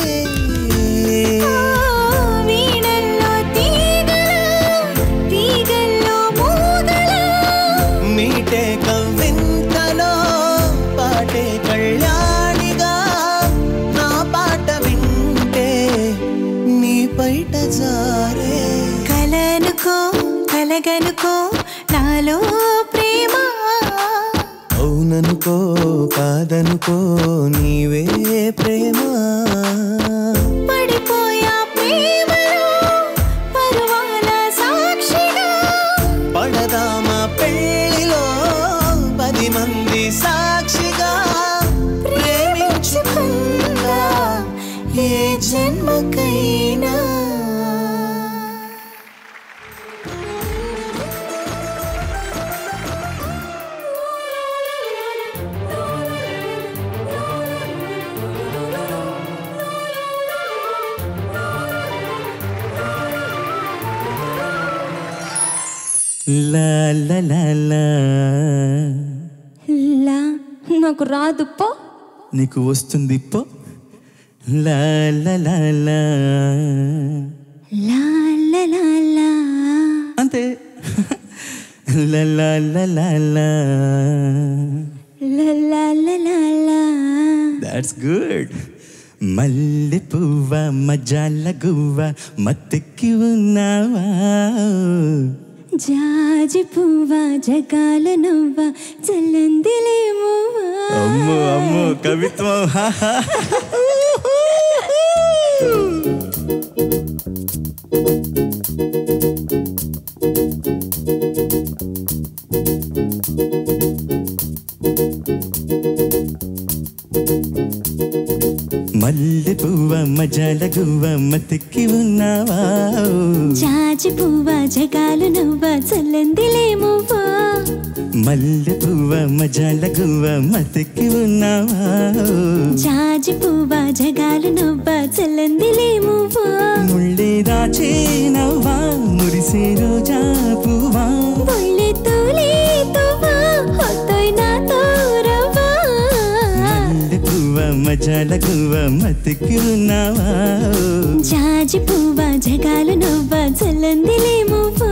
వీణల్లో తీగల తీగల్లో మూగల మీటే కవ్వింతలో పాటే కళ్యాణిగా నా పాట వింటే నీ బయట జారే కలనుకో కలగనుకో నాలో ప్రేమ అవుననుకో కాదనుకో నీవే ప్రేమ పడిపోయా ప్రేమలో పరువాల సాక్షిగా పడదామా పెళ్లిలో పది మంది సాక్షిగా ప్రేమించుకుందా ఏ జన్మకైనా లా లా లా లా లా నాకు రాదు పో నీకు వస్తుంది పో లా లా లా లా లా లా లా లా అంతే లా లా లా లా లా లా లా లా లా లా దాట్స్ గుడ్ మల్లె పువ్వ మజాల గువ్వ మత్తెక్కి ఉన్నావా జాజి పువ్వా జగాల నవ్వా చల్లందిలేమో అమ్మో అమ్మో కవిత్వం హా, హా. గువ్వ మతికి ఉన్నావా జాజి పువ్వ జగాలు నవ్వ చల్లందిలేమువా మల్లె పువ్వ మజాల గువ్వ మతికి ఉన్నావా జాజి పువ్వ జగాలు నవ్వ చల్లందిలేమువా ముళ్ళే దాచే నవ్వా మురిసే రోజా పువ్వా ఒళ్ళే తూలే తువ్వా ಹೊತ್ತೊಯ್ ನಾ ತೋರವಾ మల్లె పువ్వ మజాల గువ్వ మతికి ఉన్నావా జాజి పువ్వ జగాలు నవ్వ చల్లందిలేమువా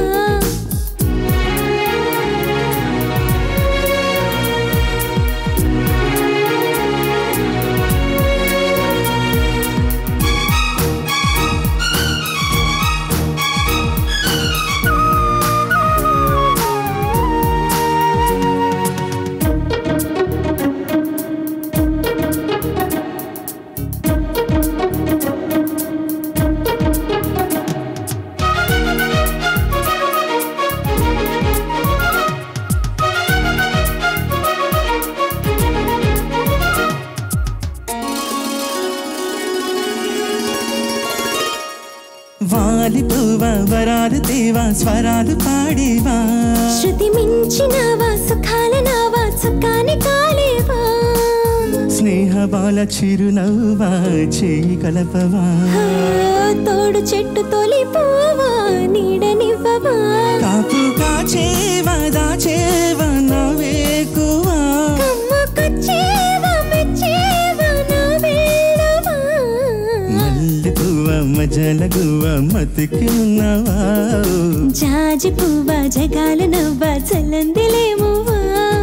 వాలి పువ్వ వరాలు తేవా స్వరాలు పాడేవా శృతి మించినవా సుఖాల నావా సుఖాని కాలేవా స్నేహ బాల చిరునవ్వా చేయి కలపవా ఆ, తోడు చెట్టు తొలి పోవా నీడనివ్వవా కాపు కాచేవా దాచేవా నవ్వేకువా కమ్మకొచ్చేవా మెచ్చేవా నా వేళవా మల్లె పువ్వ మజల గువ్వ మతికి ఉన్నావా జాజి పువ్వ జగాలు నవ్వ చల్లందిలేమువా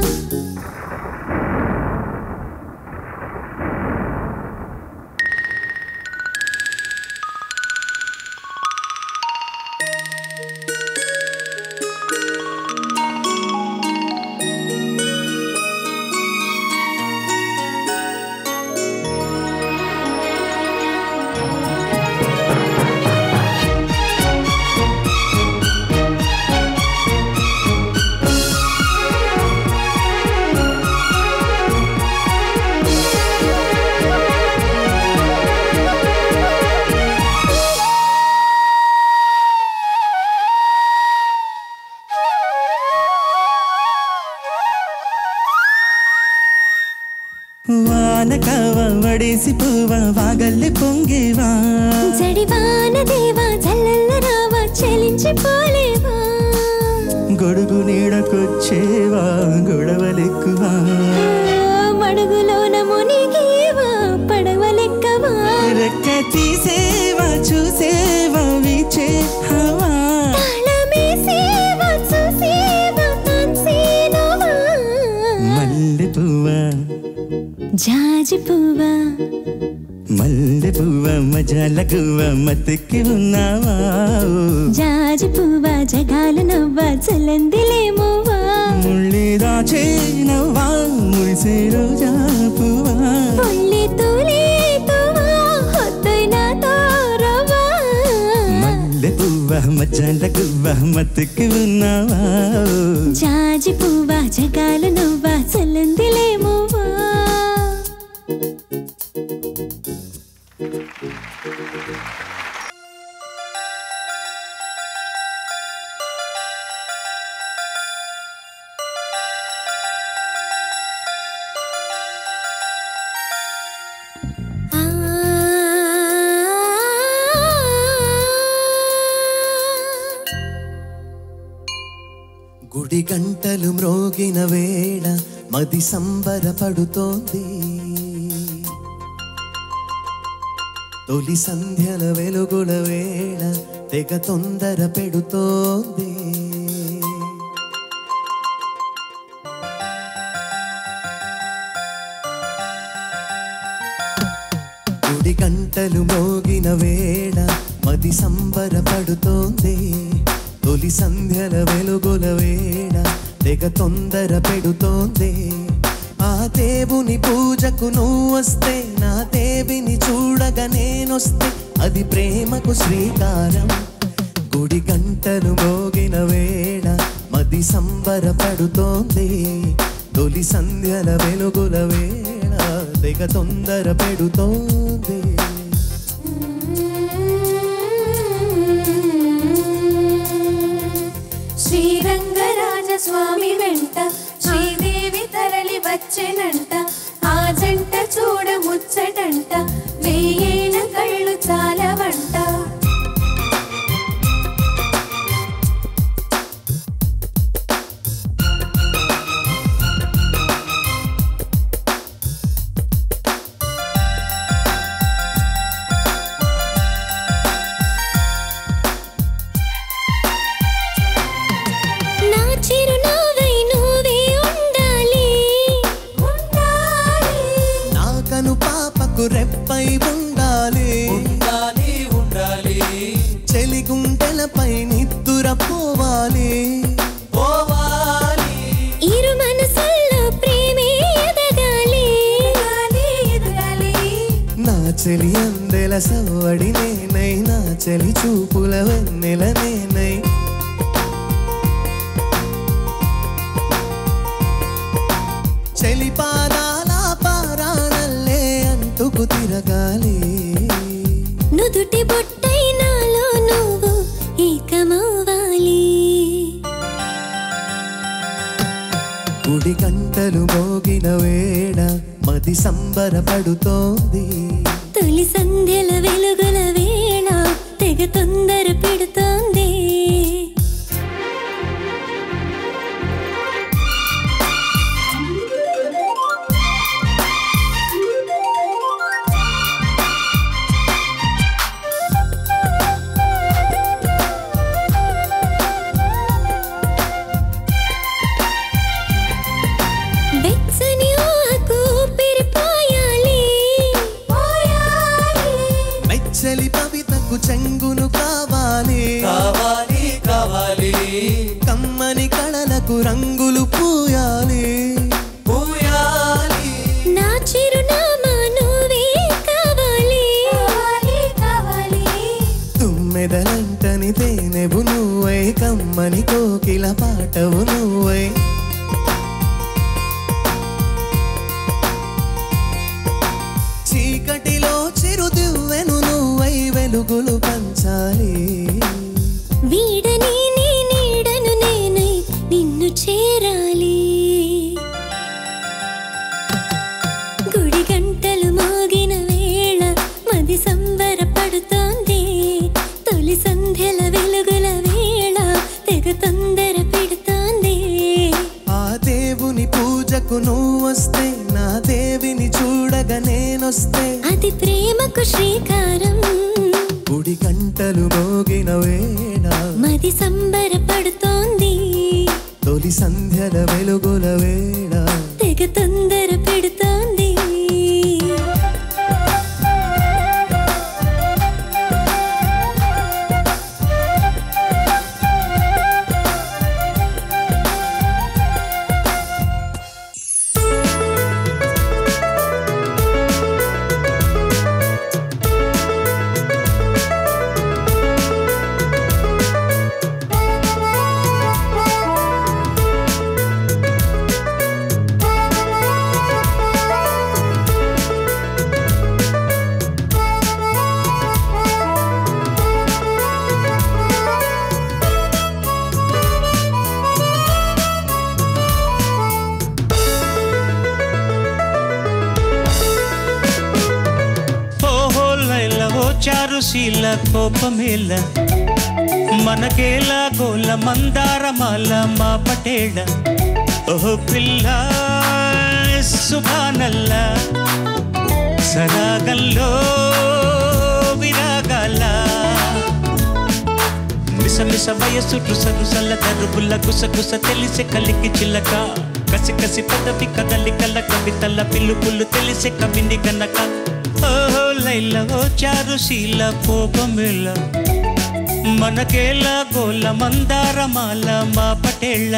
వాన కావ వడేసి పువ్వ వాగల్లె పొంగేవా జడివాన దేవా జల్లల్ల రావా చలించిపోలేవా గొడుగు నీడకొచ్చేవా గొడవలెక్కువా ఆ, మడుగులోన మునిగేవా పడవలెక్కవా రెక్క తీసేవా చూసేవా వీచే హవా తాళమేసేవా చూసేవా తాన్సేనోవా మల్లె పువ్వ జాజి పువ్వా మల్లె పువ్వ మజాల గువ్వ మతికి ఉన్నావా జాజి పువ్వా జగాలు నవ్వ చల్లందిలేమోవా ముళ్ళి దాచే నవ్వా మురిసే రోజా పువ్వా ఒళ్ళి తూలే తువా ಹೊತ್ತೊಯ್ ನಾ ತೋರವಾ మల్లె పువ్వ మజాల గువ్వ మతికి ఉన్నావా జాజి పువ్వా జగాలు నవ్వ చల్లందిలేమోవా గుడి గంటలు మ్రోగిన వేళ మది సంబరపడుతోంది తొలి సంధ్యల వెలుగుల వేళ తెగ తొందర పెడుతోంది గుడి గంటలు మోగిన వేళ మది సంబరపడుతోంది తొలి సంధ్యల వెలుగుల వేళ తెగ తొందర పెడుతోంది ఆ దేవుని పూజకు నువ్వు వస్తే నా దేవిని చూడగా నేనొస్తే అది ప్రేమకు శ్రీకారం గుడి గంటలు మోగిన వేళ మది సంబరపడుతోంది తొలి సంధ్యల వెలుగుల వేళ తెగ తొందర పెడుతోంది శ్రీరంగరాజ స్వామి వెంట శ్రీదేవి తరలి వచ్చెనంట ఆ జంట చూడ ముచ్చటంట వెయ్యేళ్ళ కళ్ళు చాలవంట నా చిరునవ్వై నువ్వే ఉండాలి నాకను పాపకు రెప్పై ఉండాలి ఉండాలి ఉండాలి చెలి గుండెలపై నిద్దుర పోవాలి పోవాలి ఇరు మనసుల్లో ప్రేమే ఎదగాలి నా చెలి అందెల సవ్వడి నేనై నా చెలి చూపుల వెన్నెల నేనై చెలి పాదాల పారాణల్లే అంటుకు తిరగాలి నుదుటి బొట్టై నాలో నువ్వు ఏకమవ్వాలి గుడి గంటలు మోగిన వేళ మది సంబరపడుతోంది తొలి సంధ్యల వెలుగుల వేళ తెగ తొందర పెడుతోంది వెచ్చని ఊహకు ఊపిరిపోయాలి మెచ్చలి పవితకు చెంగును కావాలి కావాలి కావాలి కమ్మని కళలకు రంగులు పూయాలి పూయాలి నా చిరునామా నువ్వే కావాలి తుమ్మెదలంటని తేనెవు నువ్వై కమ్మని కోకిల పాటవు నువ్వై చీకటిలో చిరుదివ్వెను నువ్వై వెలుగులు పంచాలి వీడని నీ నీడను నేనై నిన్ను చేరాలి గుడి గంటలు మోగిన వేళ మది సంబరపడుతోంది తొలి సంధ్యల వెలుగుల వేళ తెగ తొందర పెడుతోంది ఆ దేవుని పూజకు నువ్వొస్తే నా దేవిని చూడగా నేనొస్తే అది ప్రేమకు శ్రీకారం గుడి గంటలు మోగిన వేళ మది సంబరపడుతోంది తొలి సంధ్యల వెలుగుల వేళ తెగ తొందర పెడుతోంది ఓహో లైల ఓ చారు శీల కోపమేల మనకేలా గోల మందారమాల మా పటేళ ఓహో పిల్ల సుభానల్ల సరాగంలో విరాగాల మిస మిస వయసు రుస రుసల దరుబుల గుస గుస తెలిసే కలికి చిల్లక కసి కసి పదవి కదలి కల కవితల పిలుపులు తెలిసే కవిని గనక ఓ లైల ఓ చారు శీల కోపమేల మనకేలా గోల మందారమాల మా పటేళ్ళ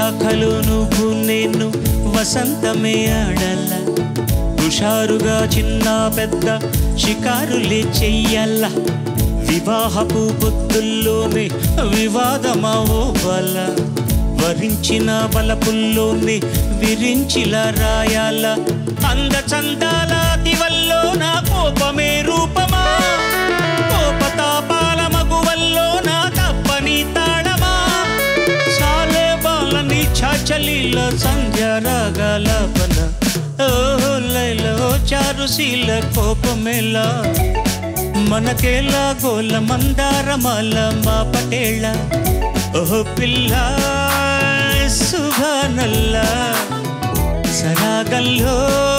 విశాఖలో నువ్వు నేను వసంతమే ఆడల్ల హుషారుగా చిన్న పెద్ద షికారులే చెయ్యాల వివాహపు పొత్తుల్లోనే వివాదమావో బల వరించిన బలపుల్లోనే విరించిలా రాయాల అంద చందాల దివల్లో నా కోపమే రూపమా కోపతాపాల మగువల్లో నా తప్పని తాళమా సాలే బాలని చాచలీల సంధ్య రాగాలాపన ఓ లైలో చారుశీల కోపమేలా మనకేలా గోల మందారమాల మా పటేళ్ళ ఓ పిల్ల సుభానల్లా సరాగల్లో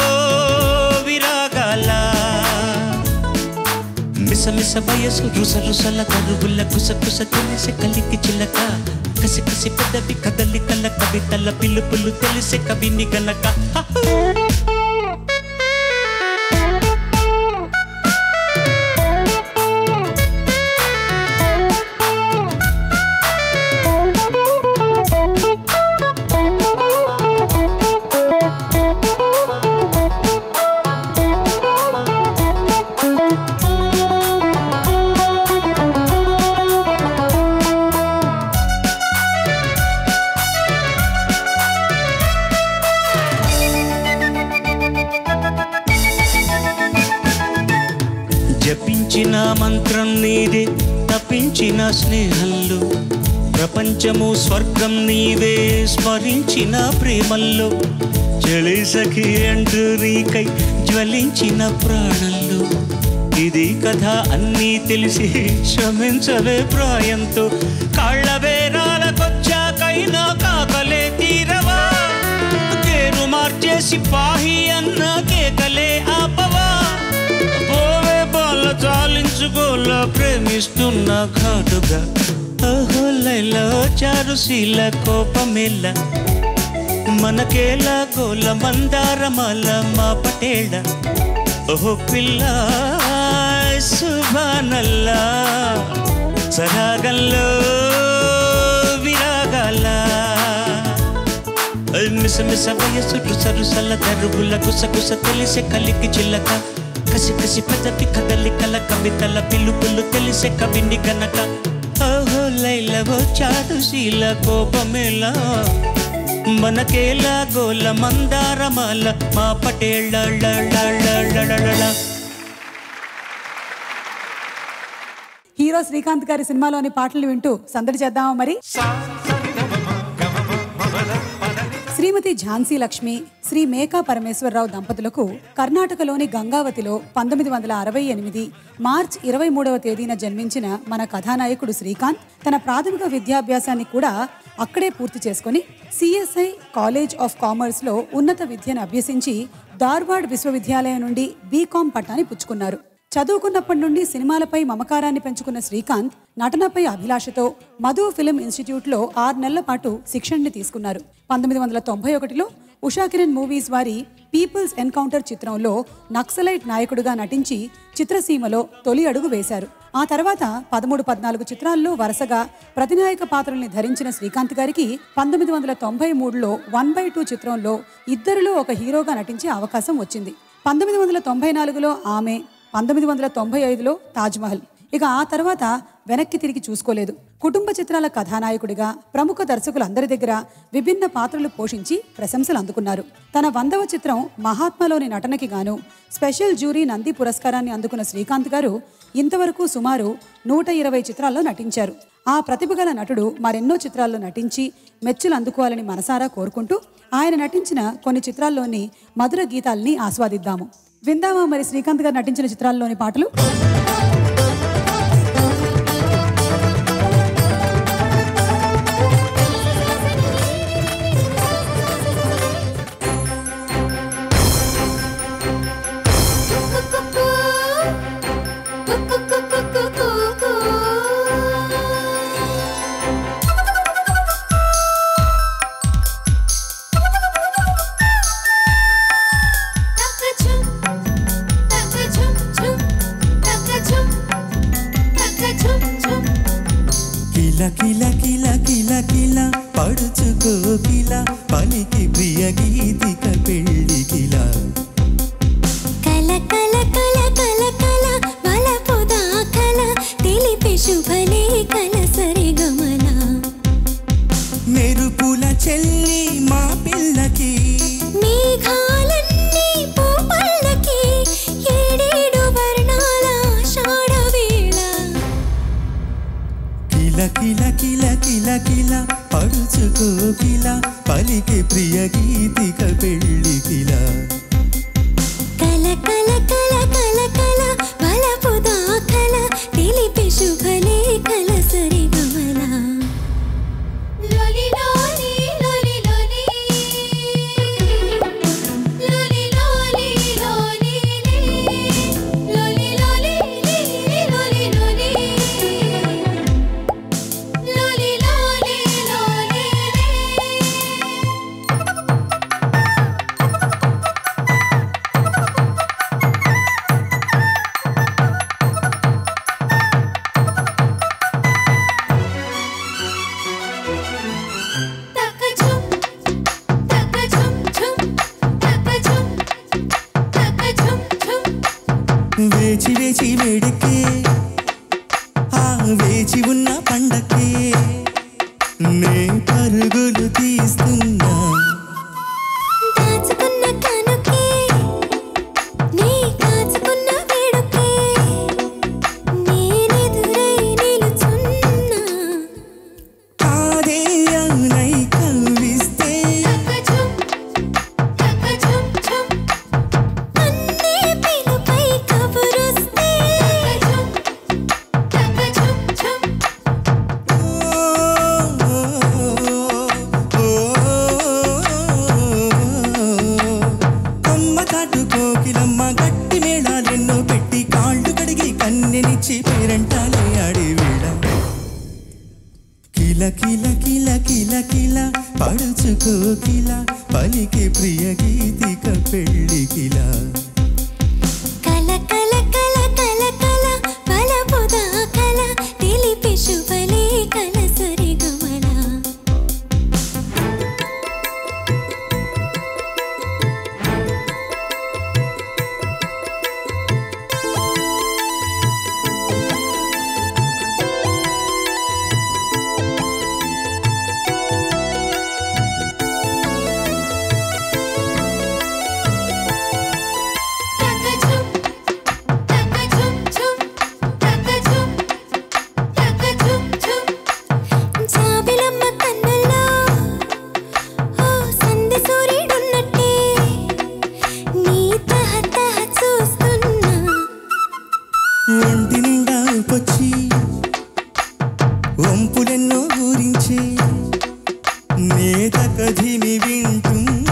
విరాగాల మిస మిస వయసు రుస రుసల కరువుల కుస కుస తెలిసి కలికి చిలక కసి కసి పెద్దవి కదలి కల కవితల పిలుపులు తెలిసి కవిని గనక జపించిన మంత్రం నీదే తప్పించిన స్నేహంలో ప్రపంచము స్వర్గం నీవే స్మరించిన ప్రేమల్లో చలి సఖి అంటూ నీకై జ్వలించిన ప్రాణంలో ఇది కథ అన్నీ తెలిసి శ్రమించవే ప్రాయంతో కాళ్ళ బేరాలకొచ్చాకైనా కాకలే తీరవా పేరు మార్చేసి పాహి అన్న కేకలే ఆపవా పోవే బాల చాలించుకోల ప్రేమిస్తున్న ఘాటుగా ఓహో లైలో చారుశీల కోపమేల మనకేలా గోల మందారమాల మా పటేళ ఓహో పిల్ల సుభానల్లా సరాగంలో విరాగాల మిస మిస వయసు రుస రుసల దరువుల గుస గుస తెలిసే కలికి చిల్లక కసి కసి పెదవి కదలి కల కవితల పిలుపులు తెలిసే కవిని గనక ఓహో లైలవో చారుశీల కోపమేలా మనకేలా గోల మందారమాల మా పటేళ్ళ హీరో శ్రీకాంత్ గారి సినిమాలోని పాటలు వింటూ సందడి చేద్దామా మరి శ్రీమతి ఝాన్సీ లక్ష్మి శ్రీ మేకా పరమేశ్వరరావు దంపతులకు కర్ణాటకలోని గంగావతిలో పంతొమ్మిది వందల అరవై ఎనిమిది మార్చ్ ఇరవై మూడవ తేదీన జన్మించిన మన కథానాయకుడు శ్రీకాంత్ తన ప్రాథమిక విద్యాభ్యాసాన్ని కూడా అక్కడే పూర్తి చేసుకొని సిఎస్ఐ కాలేజ్ ఆఫ్ కామర్స్లో ఉన్నత విద్యను అభ్యసించి ధార్వాడ్ విశ్వవిద్యాలయం నుండి బీకాం పట్టాని పుచ్చుకున్నారు చదువుకున్నప్పటి నుండి సినిమాలపై మమకారాన్ని పెంచుకున్న శ్రీకాంత్ నటనపై అభిలాషతో మధు ఫిలిం ఇన్స్టిట్యూట్లో ఆరు నెలల పాటు శిక్షణని తీసుకున్నారు పంతొమ్మిది వందల తొంభై ఒకటిలో ఉషాకిరణ్ మూవీస్ వారి పీపుల్స్ ఎన్కౌంటర్ చిత్రంలో నక్సలైట్ నాయకుడిగా నటించి చిత్రసీమలో తొలి అడుగు వేశారు ఆ తర్వాత పదమూడు పద్నాలుగు చిత్రాల్లో వరుసగా ప్రతినాయక పాత్రల్ని ధరించిన శ్రీకాంత్ గారికి పంతొమ్మిది వందల తొంభై మూడులో వన్ బై టూ చిత్రంలో ఇద్దరిలో ఒక హీరోగా నటించే అవకాశం వచ్చింది పంతొమ్మిది వందల తొంభై నాలుగులో ఆమె పంతొమ్మిది వందల తొంభై ఐదులో తాజ్మహల్ ఇక ఆ తర్వాత వెనక్కి తిరిగి చూసుకోలేదు కుటుంబ చిత్రాల కథానాయకుడిగా ప్రముఖ దర్శకులందరి దగ్గర విభిన్న పాత్రలు పోషించి ప్రశంసలు అందుకున్నారు తన వందవ చిత్రం మహాత్మలోని నటనకి గాను స్పెషల్ జ్యూరీ నంది పురస్కారాన్ని అందుకున్న శ్రీకాంత్ గారు ఇంతవరకు సుమారు నూట ఇరవై చిత్రాల్లో నటించారు ఆ ప్రతిభగల నటుడు మరెన్నో చిత్రాల్లో నటించి మెచ్చులు అందుకోవాలని మనసారా కోరుకుంటూ ఆయన నటించిన కొన్ని చిత్రాల్లోని మధుర గీతాల్ని ఆస్వాదిద్దాము విందామా మరి శ్రీకాంత్ గారు నటించిన చిత్రాల్లోని పాటలు కిల కిల కిల కిల కిల పడుచుకోకిల పలికి ప్రియ గీతిక పెళ్ళికిలా కల కల కల కల కల వలపు దాకల తెలిపి శుభలే కల సరిగమల మెరుపుల చెల్లి మా పిల్లకి మేఘాలన్నీ పూపల్లకి ఏడేడు వర్ణాల ఆషాఢ వేళ కిల కిల కిల కిల కిల పడుచుకోకిల పలికి ప్రియ గీతిక పెళ్ళికిలా కల కల కల కల కల వలపు దాకల తెలిపి శుభలే కల సరిగమల లొలి లోలి లొలి లొలి లొలి లోలి లోలి లొలి లోలి లొలి లొలి లొలి లోలి లోలి తకజుం తకజుం జుం తకజుం తకజుం జుం వేచి వేచి వేడికే ఆ వేచి ఉన్న పండకే నే పరుగులు తీస్తున్నా దాచుకున్న కనుకే నీ కాచుకున్న వేడుకే నేనెదురై నిలుచున్నా కాదే అన్నై కవ్విస్తే తకజుం తకజుం జుం అన్నే పిలుపై కబురొస్తే తకజుం తకజుం జుం కొమ్మ చాటు కోకిలమ్మ గట్టి మేళాలెన్నో పెట్టి కాళ్ళు కడిగి కన్నెనిచ్చి పేరంటాలే ఆడి వేళ కిల కిల కిల కిల కిల పడుచుకోకిల పలికి ప్రియ గీతిక పెళ్ళికిలా కల కల కల కల కల బలపు దాకల తెలిపి శుభలే కల సరిగమల తకజుం తకజుం జుం తకజుం తకజుం జుం జాబిలమ్మ కన్నుల్లో ఓ సంధి సూర్యుడున్నట్టే నీ తహ తహ చూస్తున్నా ఒంటి నిండా పొచ్చి వంపులెన్నో ఊరించే నేత కథిని వింటున్నా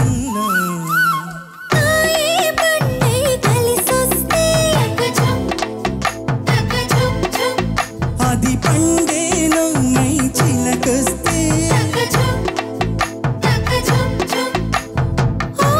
ఆయే పండై కలిసొస్తే తకజుం తకజుం జుం అది పండేనో మై చిలకొస్తే తకజుం తకజుం జుం ఓ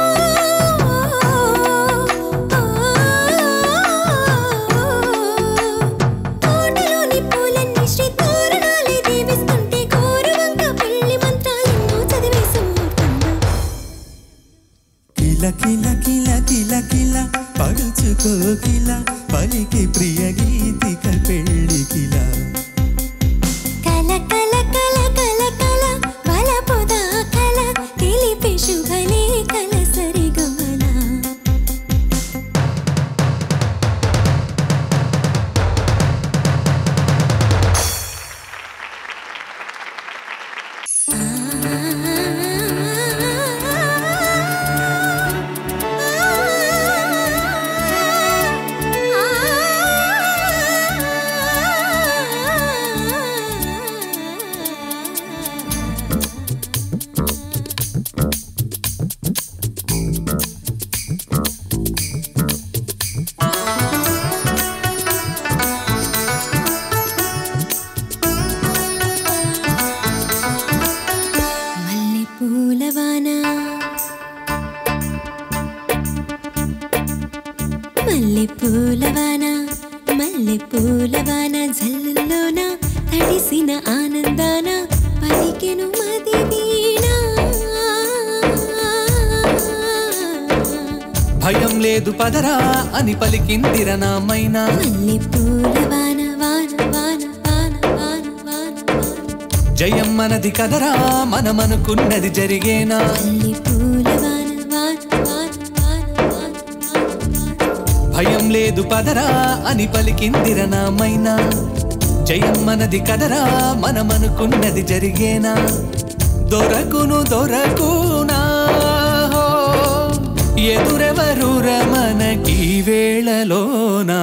తోటలోని పూలన్నీ శ్రీ తోరణాలే దీవిస్తుంటే గౌరవంక పెళ్లి మంత్రాలెన్నో చదివేసి ముహూర్తంలో కిల కిల కిల కిల కిల పడుచుకోకిల పలికి ప్రియ గీతిక పెళ్ళికిలా కల కల కల కల కల బలపు దాకల తెలిపి శుభలే కల సరిగమల మల్లె పూలవాన మల్లె పూలవాన మల్లె పూలవాన జల్లుల్లోన తడిసిన ఆనందాన పలికెను మది వీణ భయం లేదు పదరా అని పలికిందిర నామైనా మల్లె పూల వాన వాన వాన వాన వాన వాన వాన జయం మనది కదరా మనమనుకున్నది జరిగేనా మల్లె పూల వాన వాన వాన వాన వాన వాన భయం లేదు పదరా అని పలికిందిర నామైనా జయం మనది కదరా మనమనుకున్నది జరిగేనా దొరకును దొరకునా హో, ఎదురెవరుర మనకి వేళలోనా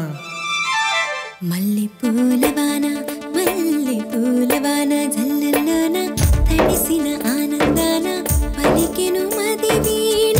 మల్లె పూల వాన మల్లె పూల వాన జల్లెల్లోన తడిసిన ఆనందాన పలికెను మది వీణ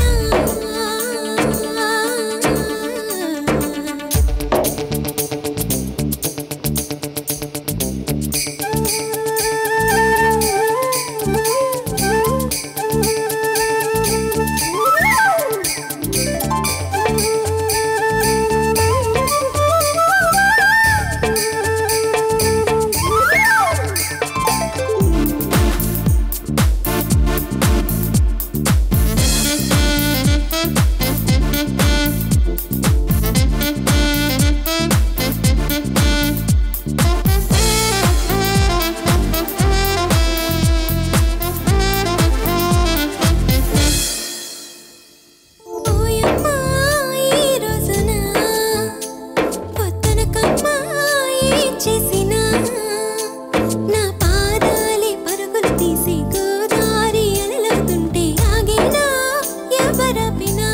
ఓయమ్మా ఈ రోజున పొద్దున కమ్మాయి చేసిన నా పాదాలే పరుగులు తీసి గోదారి అలలవుతుంటే ఆగేనా ఎవరపినా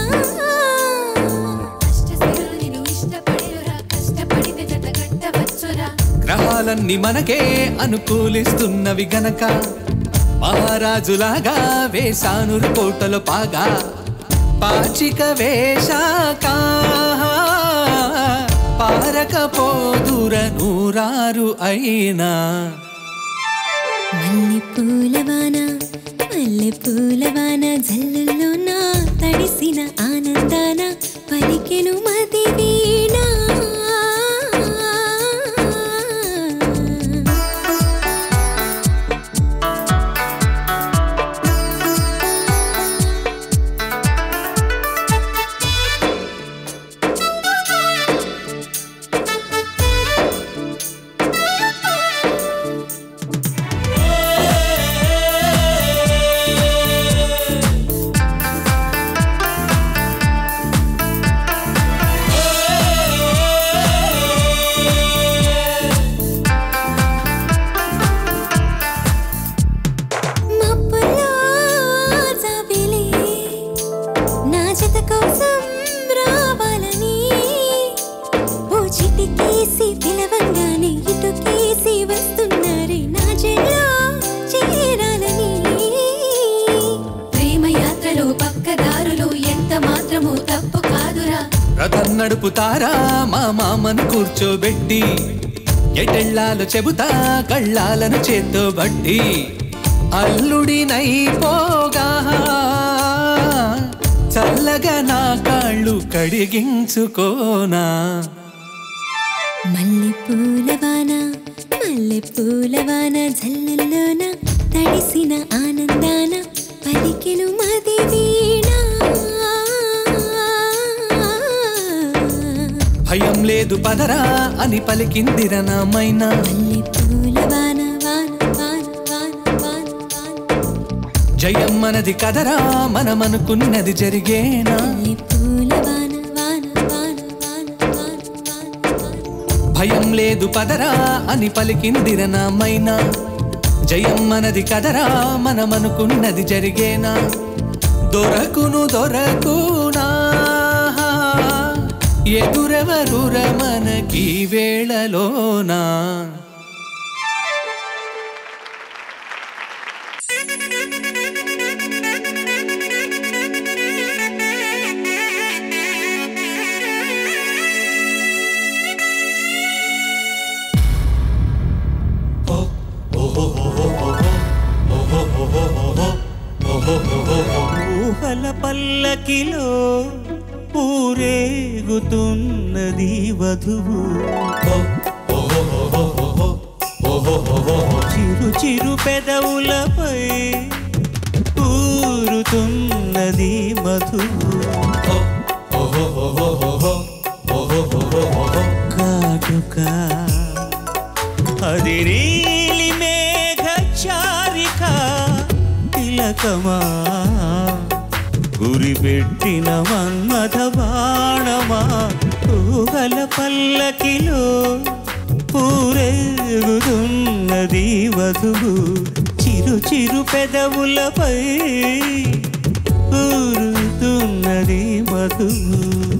అష్టసిరులు నిన్ను ఇష్టపడిరురా కష్టపడితే జత కట్టవచ్చురా గ్రహాలన్నీ మనకే అనుకూలిస్తున్నవి గనక మహారాజులాగా వేసానురు కోటలు పాగా పాచిక వేశాక పారకపోదుర నూరారు అయినా మల్లె పూల వాన మల్లె పూల వాన జల్లుల్లోన తడిసిన ఆనందాన పలికెను మది వీణ మబ్బుల్లో జాబిలి నా జత కోసం రావాలని ఓ చిటికేసి పిలవంగానే ఇటుకేసి వస్తున్నారే నా జల్లో చేరాలని ప్రేమ యాత్రలో పక్కదారులు ఎంత మాత్రమూ తప్పు కాదురా రథం నడుపుతారా మా మామను కూర్చోబెట్టి ఎటెళ్ళాలో చెబుతా కళ్ళాలను చేత్తో బట్టి అల్లుడినైపోగా చల్లగా నా కాళ్ళు కడిగించుకోనా మల్లె పూల వాన మల్లె పూల వాన జల్లుల్లోన తడిసిన ఆనందాన పలికెను మది వీణ భయం లేదు పదరా అని పలికిందిర నామైనా మల్లె పూల వాన వాన వాన వాన వాన వాన జయం మనది కదరా మనమనుకున్నది జరిగేనా మల్లె పూల వాన వాన వాన వాన వాన వాన వాన భయం లేదు పదరా అని పలికిందిర నామైనా జయం మనది కదరా మనమనుకున్నది జరిగేనా దొరకును దొరకునా ఎదురెవరుర మనకి వేళలోనా ఊహల పల్లకిలో ఊరేగుతున్నది వధువు చిరు చిరు పెదవులపై ఊరుతున్నది మధువు కాటుక అది నీలి మేఘ చారిక తిలకమా గురి పెట్టిన మన్మథ బాణమా ఊహల పల్లకిలో ఊరేగుతున్నది వధువు చిరు చిరు పెదవులపై ఊరుతున్నది మధువు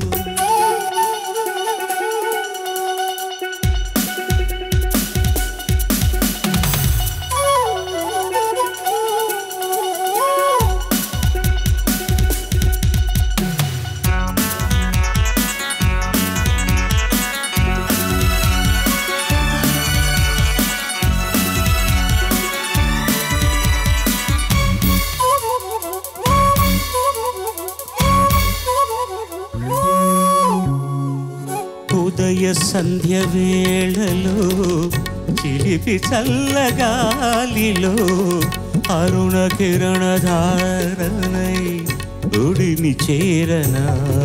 ఉదయ సంధ్య వేళలో చిలిపి చల్లగాలిలో అరుణ కిరణ ధారణై ఉడిని చేరన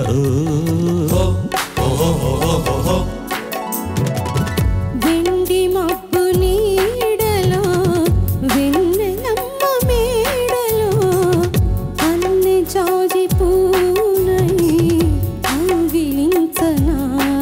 వెండి మబ్బు నీడలో వెన్నెలమ్మ మేడలో అన్ని జాజి పూనై అంగిలించనా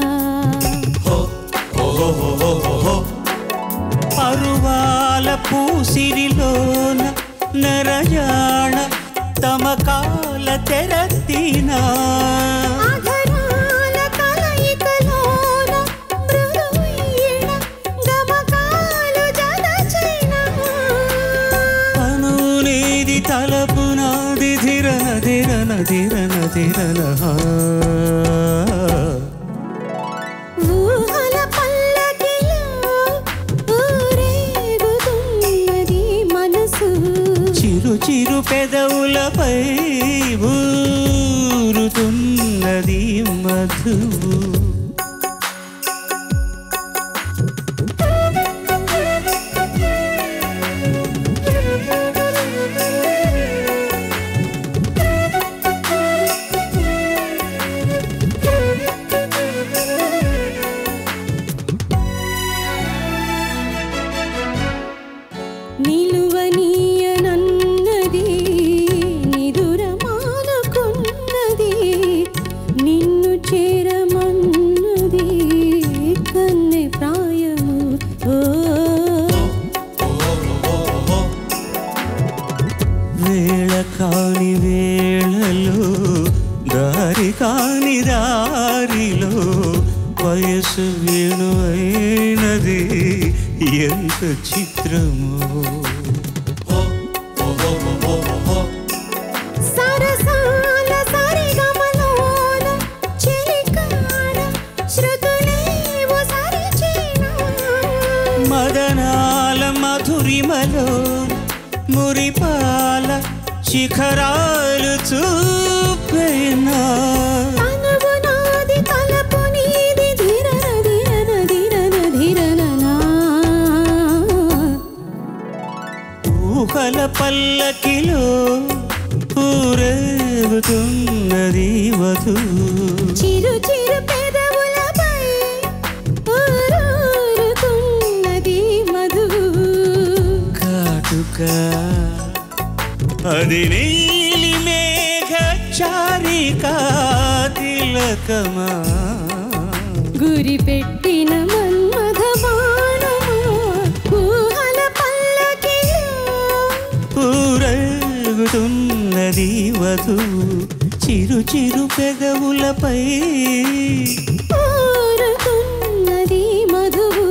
పరువాల పూసిరిలోన నరజాణ తమకాల తెరతినా ఆధరాల కలయికలోన మృదువీణ గమకాలు జదచైనా అను నీది తలపు నాది ధిరన ధిరన ధిరన ధిరన ఊహల పల్లకిలో ఊరేగుతున్నది మనసు చిరు చిరు పెదవులపై ఊరుతున్నది మధువు నిలువనీయనన్నది నిదురమానుకున్నది నిన్ను చేరమన్నది కన్నె ప్రాయము ఓ వేళ కాని వేళలో దారి కాని దారిలో వయసు వేణు అయినది ఎంత చిత్రమో సరసాల సరిగమలోన చిలికాడ శృతులేవు సరిచేనా మదనాల మధురిమలో మురిపాల శిఖరాలు చూపేనా తనువు నాది తలపు నీది ధిరన ధిరన ధిరన ధిరననా ఊహల పల్లకిలో ఊరేగుతున్నది వధు చిరు చిరు పెదవులపై ఊరూరుతున్నది మధువు కాటుక అది నీలి మేఘ చారిక తిలకమా గురి పెట్టిన మన్మథ బాణము ఊహల పల్లకిలో ఊరేగుతున్నది వధు చిరు చిరు పెదవులపై ఊరుతున్నది మధువు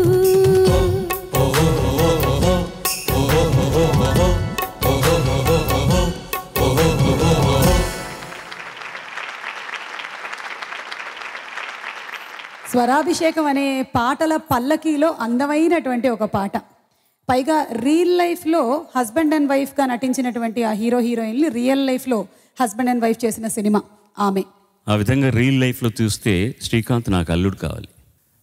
స్వరాభిషేకం అనే పాటల పల్లకీలో అందమైనటువంటి ఒక పాట పైగా రియల్ లైఫ్లో హస్బెండ్ అండ్ వైఫ్గా నటించినటువంటి ఆ హీరో హీరోయిన్లు రియల్ లైఫ్లో హస్బెండ్ అండ్ వైఫ్ చేసిన సినిమా ఆమె ఆ విధంగా రియల్ లైఫ్లో చూస్తే శ్రీకాంత్ నాకు అల్లుడు కావాలి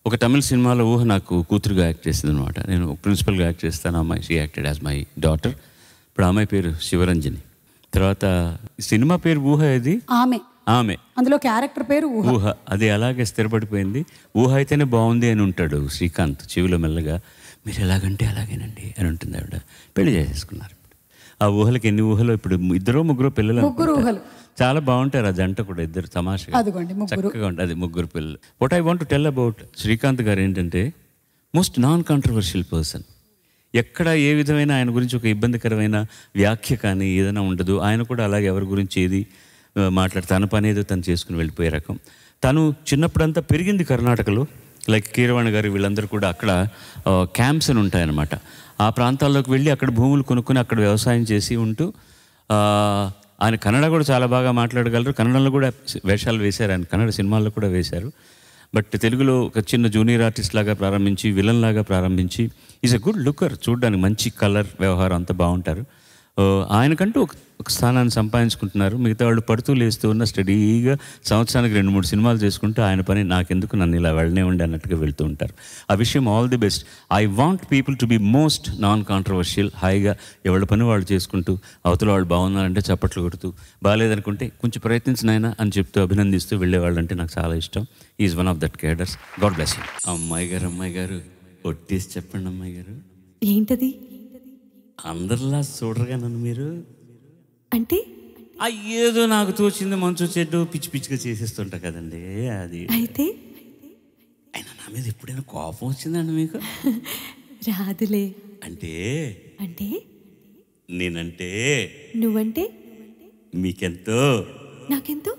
ఒక తమిళ సినిమాలో ఊహ నాకు కూతురుగా యాక్ట్ చేసింది అనమాట నేను ప్రిన్సిపల్గా యాక్ట్ చేస్తాను ఆ అమ్మాయి she acted as my daughter ఇప్పుడు ఆ అమ్మాయి పేరు శివరంజని తర్వాత ఈ సినిమా పేరు ఊహ ఏది ఆమె ఆమె అందులో క్యారెక్టర్ పేరు ఊహ ఊహ అది అలాగే స్థిరపడిపోయింది ఊహ అయితేనే బాగుంది అని ఉంటాడు శ్రీకాంత్ చెవిలో మెల్లగా మీరు ఎలాగంటే అలాగేనండి అని ఉంటుంది ఆవిడ పెళ్లి చేసేసుకున్నారు ఆ ఊహలకి ఎన్ని ఊహలు ఇప్పుడు ఇద్దరు ముగ్గురు పిల్లలు ముగ్గురు అనుకుంటా. ఊహలు. చాలా బాగుంటారు ఆ జంట కూడా ఇద్దరు తమాషగా అదిగోండి, ముగ్గురు. చక్కగా ఉంటుంది అది ముగ్గురు పిల్లలు what I want tell about Srikanth గారు ఏంటంటే మోస్ట్ నాన్ కాంట్రవర్షియల్ పర్సన్ ఎక్కడ ఏ విధమైన ఆయన గురించి ఒక ఇబ్బందికరమైన వ్యాఖ్య కానీ ఏదైనా ఉండదు ఆయన కూడా అలాగే ఎవరి గురించి ఏది ఆ, మాట్లాడి తన పని ఏదో తను చేసుకుని వెళ్ళిపోయే రకం తను చిన్నప్పుడంతా పెరిగింది కర్ణాటకలో లైక్ కీరవాణి గారు వీళ్ళందరూ కూడా అక్కడ క్యాంప్స్ అని ఉంటాయన్నమాట ఆ ప్రాంతాల్లోకి వెళ్ళి అక్కడ భూములు కొనుక్కొని అక్కడ వ్యవసాయం చేసి ఉంటూ ఆ, ఆయన కన్నడ కూడా చాలా బాగా మాట్లాడగలరు కన్నడలో కూడా వేషాలు వేశారు ఆయన కన్నడ సినిమాల్లో కూడా వేశారు బట్ తెలుగులో ఒక చిన్న జూనియర్ ఆర్టిస్ట్ లాగా ప్రారంభించి విలన్ లాగా ప్రారంభించి ఈజ్ అ గుడ్ లుక్కర్ చూడడానికి మంచి కలర్ వ్యవహారం అంతా బాగుంటారు ఆ, ఆయనకంటూ ఒక ఒక స్థానాన్ని సంపాదించుకుంటున్నారు మిగతా వాళ్ళు పడుతూ లేస్తూ ఉన్న స్టడీగా సంవత్సరానికి రెండు మూడు సినిమాలు చేసుకుంటూ ఆయన పని నాకెందుకు నన్ను ఇలా వెళ్ళనే ఉండి అన్నట్టుగా వెళ్తూ ఉంటారు ఆ విషయం all the best I want people to be most non controversial హాయిగా ఎవరి పని వాళ్ళు చేసుకుంటూ అవతల వాళ్ళు బాగున్నారంటే చప్పట్లు కొడుతూ బాగాలేదనుకుంటే కొంచెం ప్రయత్నించినైనా అని చెప్తూ అభినందిస్తూ వెళ్ళేవాళ్ళు అంటే నాకు చాలా ఇష్టం is one of that cadres God bless you అమ్మాయి గారు అమ్మాయి గారు ఒట్టేసి చెప్పండి అమ్మాయి గారు ఏంటది అందరిలా చూడరుగా నన్ను మీరు అంటే ఆ ఏదో నాకు తోచింది మంచు చెడ్డు పిచ్చి పిచ్చిగా చేసేస్తుంటా కదండి అది అయితే అయినా నా మీద ఎప్పుడైనా కోపం వచ్చిందండి మీకు రాదులే అంటే అంటే నేనంటే నువ్వంటే మీకెంతో నాకెంతో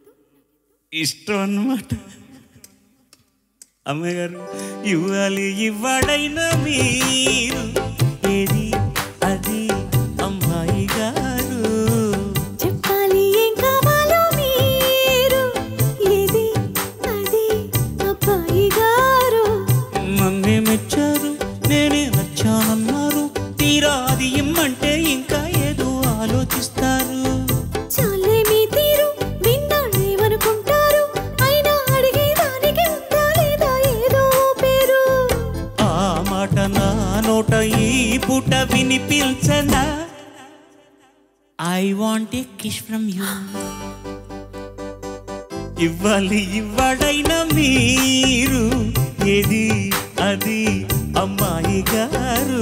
ఇష్టం అన్నమాట అమ్మాయి గారు ఇవ్వాలి ఇవ్వడైనా మీరు ఏది అది అమ్మాయి గారు చెప్పాలి ఏం కావాలో మీరు ఏది అది అబ్బాయి గారు నన్నే మెచ్చారు నేనే నచ్చానన్నారు తీరా అది ఇమ్మంటే ఇంకా ఏదో ఆలోచిస్తారు చాలే మీ తీరు విన్నానేమనుకుంటారు అయినా అడిగేదానికి ఉందా లేదా ఏదో పేరు ఆ మాట నా నోట ఈ పూట వినిపించనా I want a kiss from you ఇవ్వాలి ఇవ్వడైనా మీరు ఏది అది అమ్మాయి గారు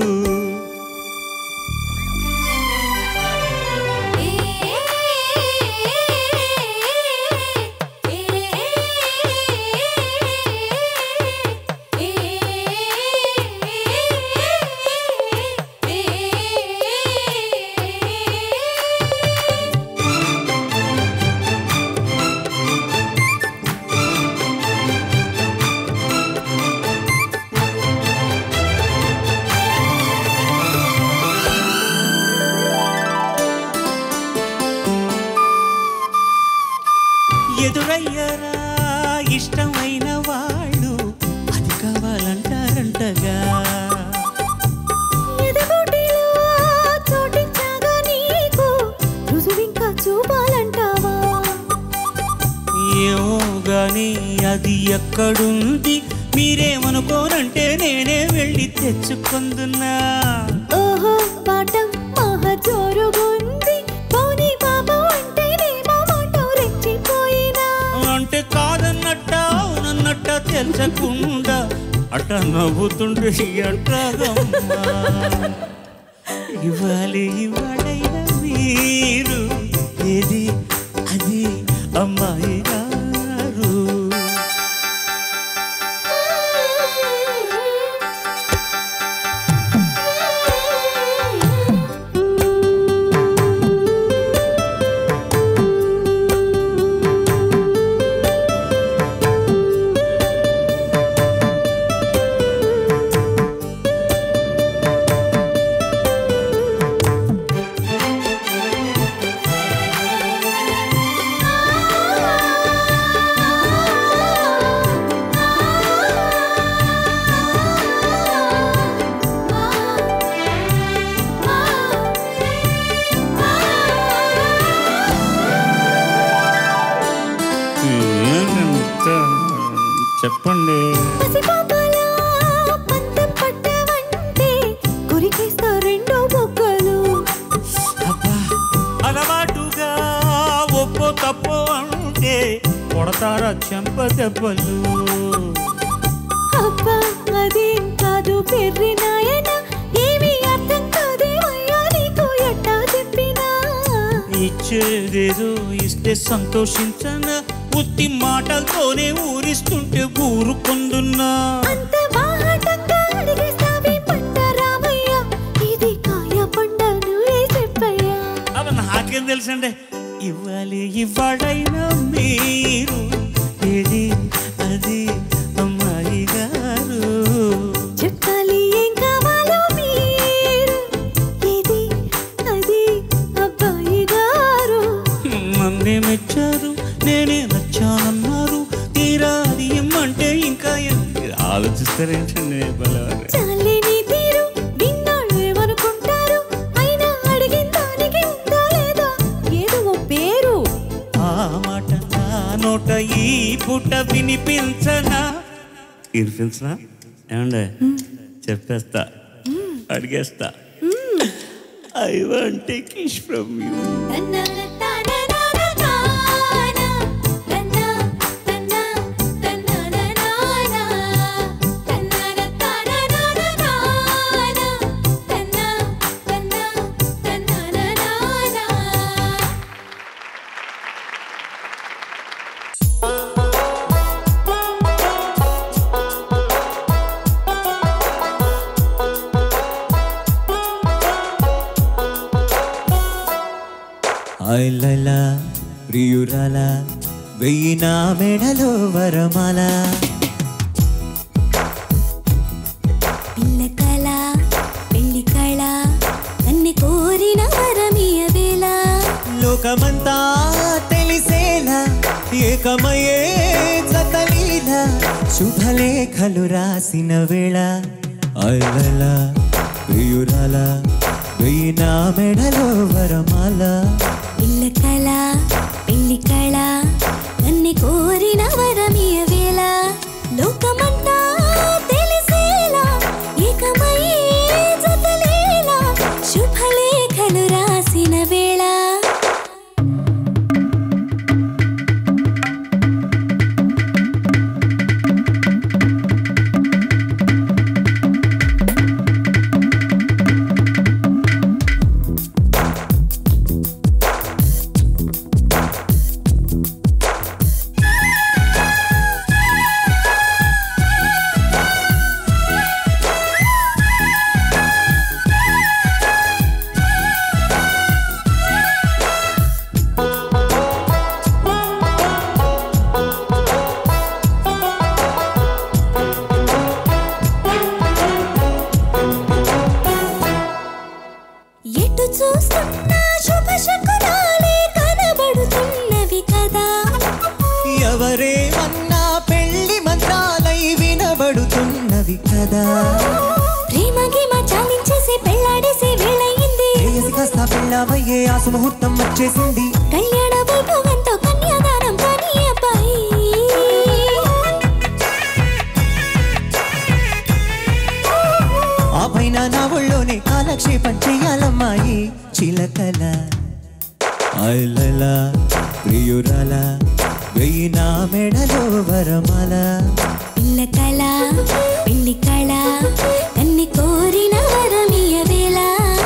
ఎదురయ్యారా ఇష్టమైన వాళ్ళు అది కావాలంటారంటగా ఎదగొడ్డిలో చోటించాగా నీకు రుజువింకా చూపాలంటావా ఏమో గాని అది ఎక్కడుంది మీరేమనుకోనంటే నేనే వెళ్ళి తెచ్చుకుందున్నా ఓహో పాఠం మహా జోరుగుంది పోనీ బాబా అంటేనేమో మాట రెచ్చిపోయినా అంటే కాదన్నట్ట అవునన్నట్ట తెచ్చకుండా అట్ట నవ్వుతుంటే ఎట్టాగమ్మా ఇవ్వాలి ఇవ్వాలైనా మీరు ఏది అది అమ్మాయి గారు ఆ కొడతారా చెంప దెబ్బలు అబ్బా అదేం కాదు పెర్రి నాయన ఏమీ అర్థం కాదేమయ్యా నీకు ఎట్టా చెప్పినా ఇచ్చేదేదో ఇస్తే సంతోషించన ఉత్తి మాటలతోనే ఊరిస్తుంటే ఊరుకుందున్నా అంత బాహటంగా అడిగేస్తావే పంట రామయ్య ఇది కాయ పండ నువ్వే చెప్పయ్యా అవి నాకేం తెలుసండి ఇవ్వాలి ఇవ్వాడైనా మీరు ఏది అది అమ్మాయి గారు చెప్పాలి ఏం కావాలో మీరు ఇది అది అబ్బాయి గారు నన్నే మెచ్చారు నేనే నచ్చానన్నారు తీరా అది ఇమ్మంటే ఇంకా ఏం- మీరు ఆలోచిస్తారేంటండి బలవారు చాలే నీ తీరు విన్నాళ్ళు ఏమనుకుంటారు అయినా అడిగిన దానికి ఉందా లేదా ఏదో ఓ పేరు ఆ మాట నా నోట ఈ పుట్ట వినిపించనా వినిపించనా ఏమండే చెప్పేస్తా అడిగేస్తా I want kiss from you ఐలల ప్రియురాల వెయ్యి నా మెడలో వరమాల పిల్ల కళ పెళ్లి కళ అన్ని కోరిన వరమియ వేళ లోకమంతా తెలిసేలా ఏకమయ్యే జతలీల శుభలేఖలు రాసిన వేళ ఐలల ప్రియురాల వెయ్యి నా మెడలో వరమాల పిల్ల కళ పెళ్లి కళ అన్ని కోరిన వరమియ వేళ లోకమంతా తెలిసేలా ఏకమయ్యే జతలేలా శుభలేఖలు రాసిన వేళ ఎటు చూస్తున్నా శుభ శకునాలే కనబడుతున్నవి కదా ఎవరేమన్నా పెళ్లి మంత్రాలై వినబడుతున్నవి కదా ప్రేమ గీమ చాలించేసి పెళ్ళాడేసే వేళయింది ప్రేయసి కాస్త పెళ్ళామయ్యే ఆ సుముహూర్తం వచ్చేసింది కళ్యాణ వైభవంతో కన్యాదానం కానీ అబ్బాయి ఆ పైన నా ఒళ్ళోనే కాలక్షేపం చెయ్యాలమ్మాయి చిలకల ఐలల ప్రియురాల వెయ్యి నా మెడలో వరమాల పిల్ల కళ పెళ్లి కళ అన్ని కోరిన వరమియ వేళ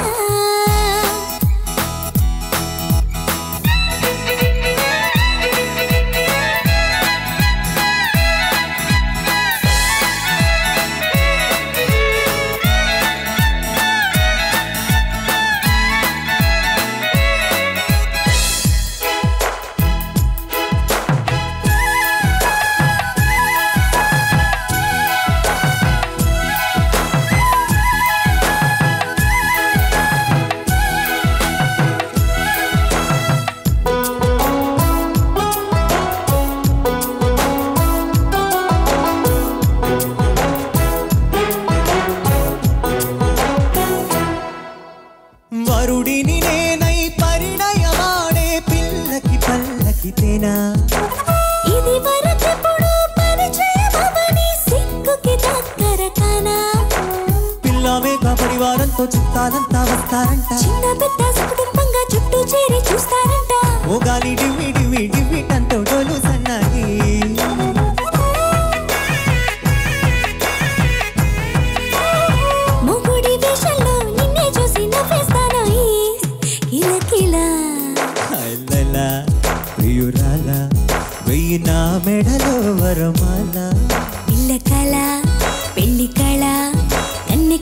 వరుడిని నేనై పరిణయమాడే పిల్లకి పల్లకితేనా ఇది వరకెప్పుడు పరిచయమవని సిగ్గుకి దగ్గర కానా పిల్లమేక పరివారంతో చుట్టాలంతా వస్తారంట చిన్న పెద్ద కుటుంబంగా చుట్టూ చేరి చూస్తారంట ఓ గాలి డివి డివి డివి టంతో డోలు సన్నాయి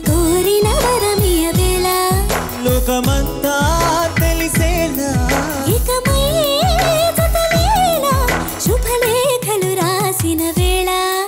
కోరిన వరమియ వేళ లోకమంతా తెలిసేలా ఇకమై జతవేళ శుభలేఖలు రాసిన వేళ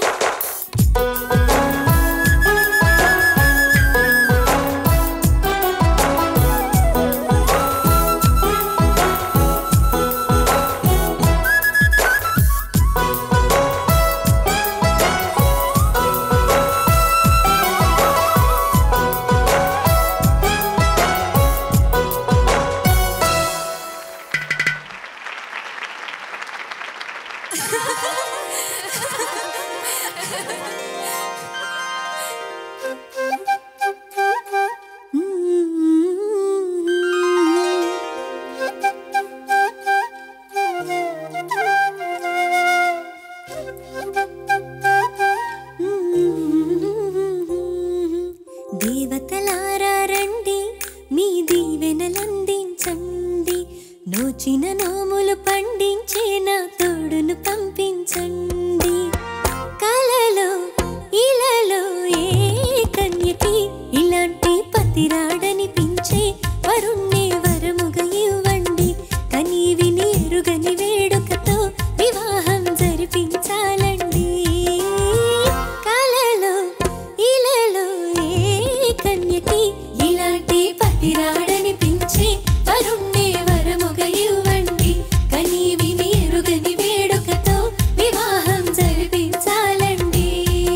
దేవతలారా రండి మీ దీవెనలందించండి నోచిన నోములు పండించే నా తోడును పంపించండి కలలో ఇలలో ఏ కన్యకి ఇలాంటి పతిరాడనిపించే వరుణ్ణి వరముగా ఇవ్వండి కని విని ఎరుగని వేడుకతో వివాహం జరిపించాలండి కలలో ఇలలో ఏ కన్యకి ఇలాంటి పతిరాడనిపించే వరుణ్ణి వరముగా ఇవ్వండి కని విని ఎరుగని వేడుకతో వివాహం జరిపించాలండి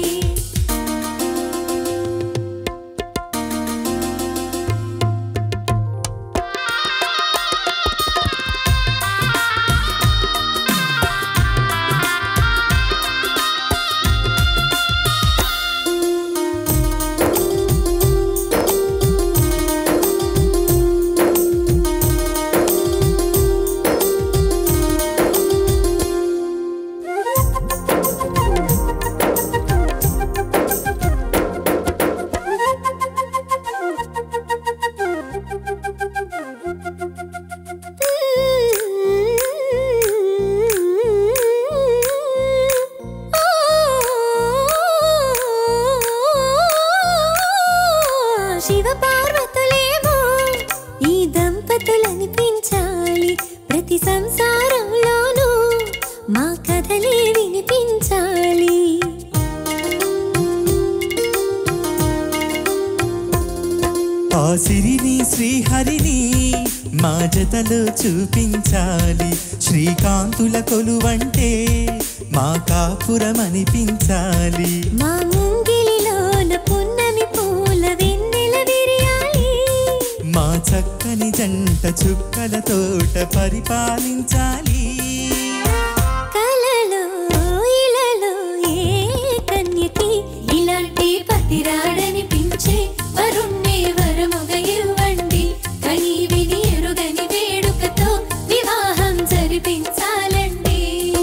శివ పార్వతులేమో ఈ దంపతులనిపించాలి ప్రతి సంసారంలోనూ మా కథలే వినిపించాలి ఆ సిరిని శ్రీహరిని మా జతలో చూపించాలి శ్రీకాంతుల కొలువంటే మా కాపురం అనిపించాలి మా ముంగిలిలోన పున్నమి పూల వెన్నెల విరియాలి మా చక్కని జంట చుక్కల తోట పరిపాలించాలి కలలో ఇలలో ఏ కన్యకి ఇలాంటి పతిరాడనిపించే వరుణ్ణి వరముగా ఇవ్వండి కని విని ఎరుగని వేడుకతో వివాహం జరిపించాలండి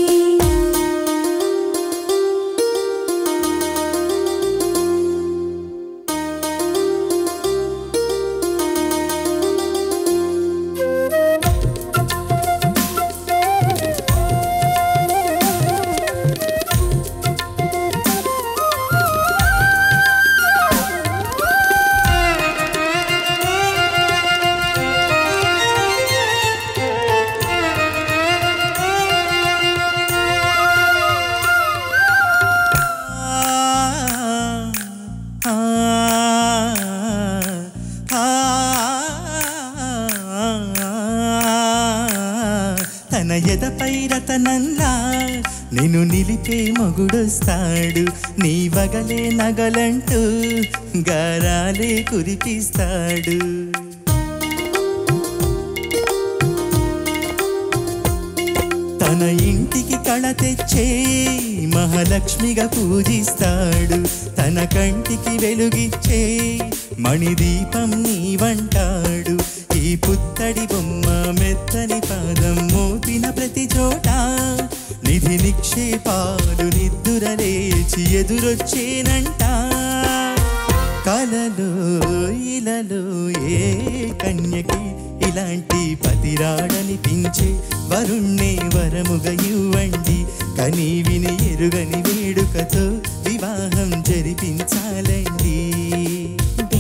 ఆ, ఆ, తన ఎదపై రతనంలా నిన్ను నిలిపే మొగుడొస్తాడు నీ వగలే నగలంటూ గారాలే కురిపిస్తాడు తన ఇంటికి కళ తెచ్చే మహాలక్ష్మిగా పూజిస్తాడు తన కంటికి వెలుగిచ్చే మణిదీపం నీవంటాడు ఈ పుత్తడి బొమ్మ మెత్తని పాదం మోపిన ప్రతి చోట నిధి నిక్షేపాలు నిద్దురలేచి ఎదురొచ్చేనంట కలలో ఇలలో ఏ కన్యకి ఇలాంటి పతిరాడనిపించే వరుణ్ణే వరముగా ఇవ్వండి కని విని ఎరుగని వేడుకతో వివాహం జరిపించాలండి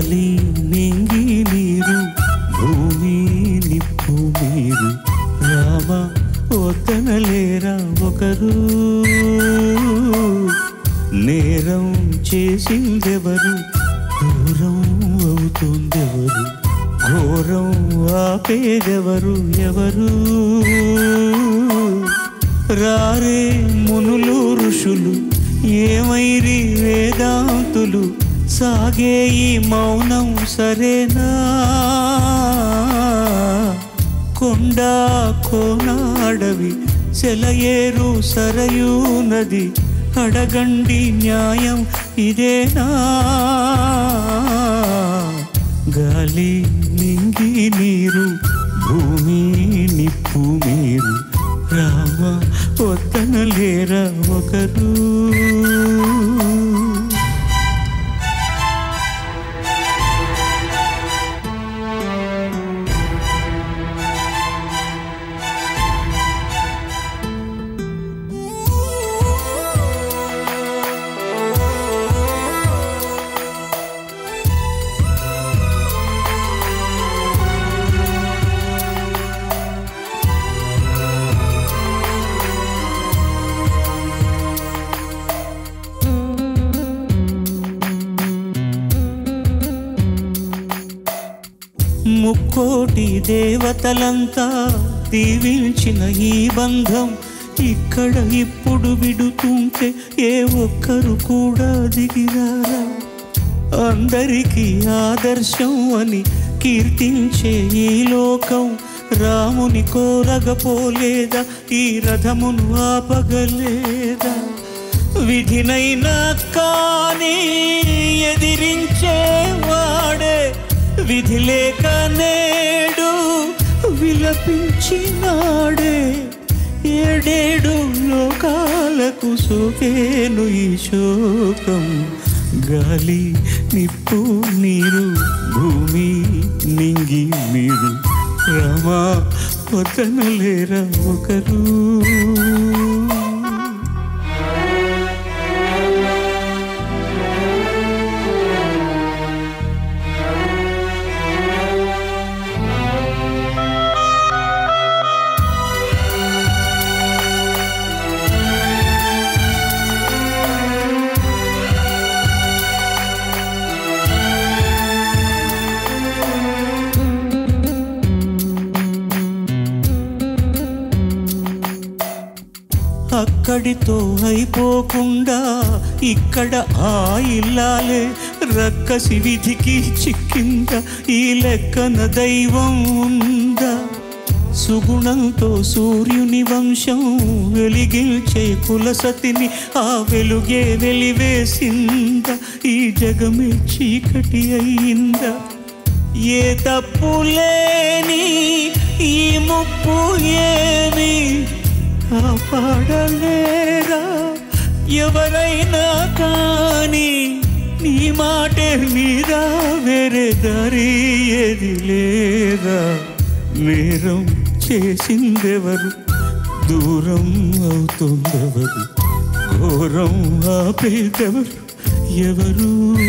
గాలి నింగి నీరు భూమి నిప్పు మీరు రామ వద్దనలేరా ఒకరు నేరం చేసిందెవరు దూరం అవుతుందెవరు ఘోరం ఆపేదెవరు ఎవరు రారే మునులు ఋషులు ఏమైరి వేదాంతులు సాగే ఈ మౌనం సరేనా కొండ కోన అడవి సెలయేరు సరయూ నది అడగండి న్యాయం ఇదేనా గాలి నింగి నీరు భూమి నిప్పు మీరు రామ వద్దనలేరా ఒకరు ముక్కోటి దేవతలంతా దీవించిన ఈ బంధం ఇక్కడ ఇప్పుడు విడుతుంటే ఏ ఒక్కరు కూడా దిగిరారా అందరికీ ఆదర్శం అని కీర్తించే ఈ లోకం రాముని కోరగపోలేదా ఈ రథమును ఆపగలేదా విధినైనా కానీ ఎదిరించేవాడే విధి లేక నేడు విలపించినాడే ఏడేడు లోకాలకు సోకేను ఈ శోకం గాలి నిప్పు నీరు భూమి నింగి మీరు రమా వదనలేరా ఒకరు అక్కడితో అయిపోకుండా ఇక్కడ ఆ ఇల్లాలే రక్కసి విధికి చిక్కిందా ఈ లెక్కన దైవం ఉందా సుగుణంతో సూర్యుని వంశం వెలిగించే కులసతిని ఆ వెలుగే వెలివేసిందా ఈ జగమే చీకటి అయిందా ఏ తప్పు లేని ఈ ముప్పు ఏమి కాపాడలేరా ఎవరైనా కానీ నీ మాటే మీరా వేరే దారి ఏది లేదా నేరం చేసిందెవరు దూరం అవుతుందెవరు ఘోరం ఆపేదెవరు ఎవరు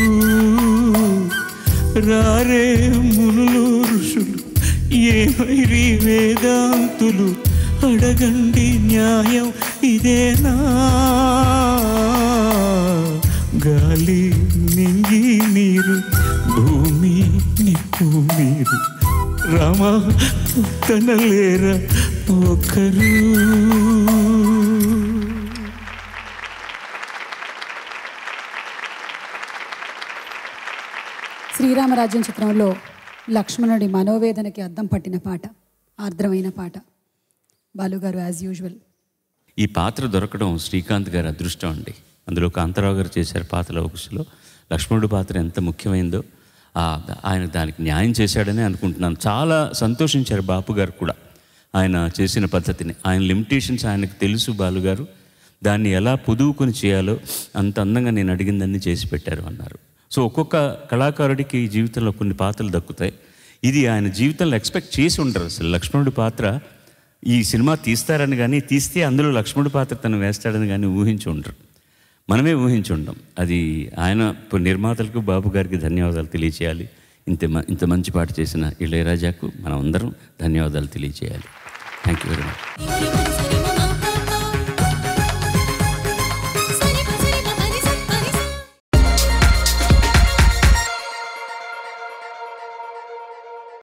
రారే మునులు ఋషులు ఏమైరి వేదాంతులు అడగండి న్యాయం ఇదేనా గాలి నింగి నీరు భూమి నిప్పు మీరు రామ తనలేరా ఒకరు శ్రీరామరాజ్యం చిత్రంలో లక్ష్మణుడి మనోవేదనకి అద్దం పట్టిన పాట ఆర్ద్రమైన పాట బాలుగారు యాజ్ యూజువల్ ఈ పాత్ర దొరకడం శ్రీకాంత్ గారి అదృష్టం అండి అందులో కాంతారావు గారు చేశారు పాత లవకుశలో లక్ష్మణుడి పాత్ర ఎంత ముఖ్యమైందో ఆ, ఆయన దానికి న్యాయం చేశాడని అనుకుంటున్నాను చాలా సంతోషించారు బాపు గారు కూడా ఆయన చేసిన పద్ధతిని ఆయన లిమిటేషన్స్ ఆయనకు తెలుసు బాలుగారు దాన్ని ఎలా పొదువుకొని చేయాలో అంత అందంగా నేను అడిగిందన్నీ చేసి పెట్టారు అన్నారు సో ఒక్కొక్క కళాకారుడికి జీవితంలో కొన్ని పాత్రలు దక్కుతాయి ఇది ఆయన జీవితంలో ఎక్స్పెక్ట్ చేసి ఉండరు అసలు లక్ష్మణుడి పాత్ర ఈ సినిమా తీస్తారని కానీ తీస్తే అందులో లక్ష్మణుడి పాత్ర తను వేస్తాడని కానీ ఊహించి ఉండరు మనమే ఊహించుండం అది ఆయన ఇప్పుడు నిర్మాతలకు బాబు గారికి ధన్యవాదాలు తెలియచేయాలి ఇంత మ- ఇంత మంచి పాట చేసిన ఇళయరాజాకు మనం అందరం ధన్యవాదాలు తెలియచేయాలి థ్యాంక్ యూ వెరీ మచ్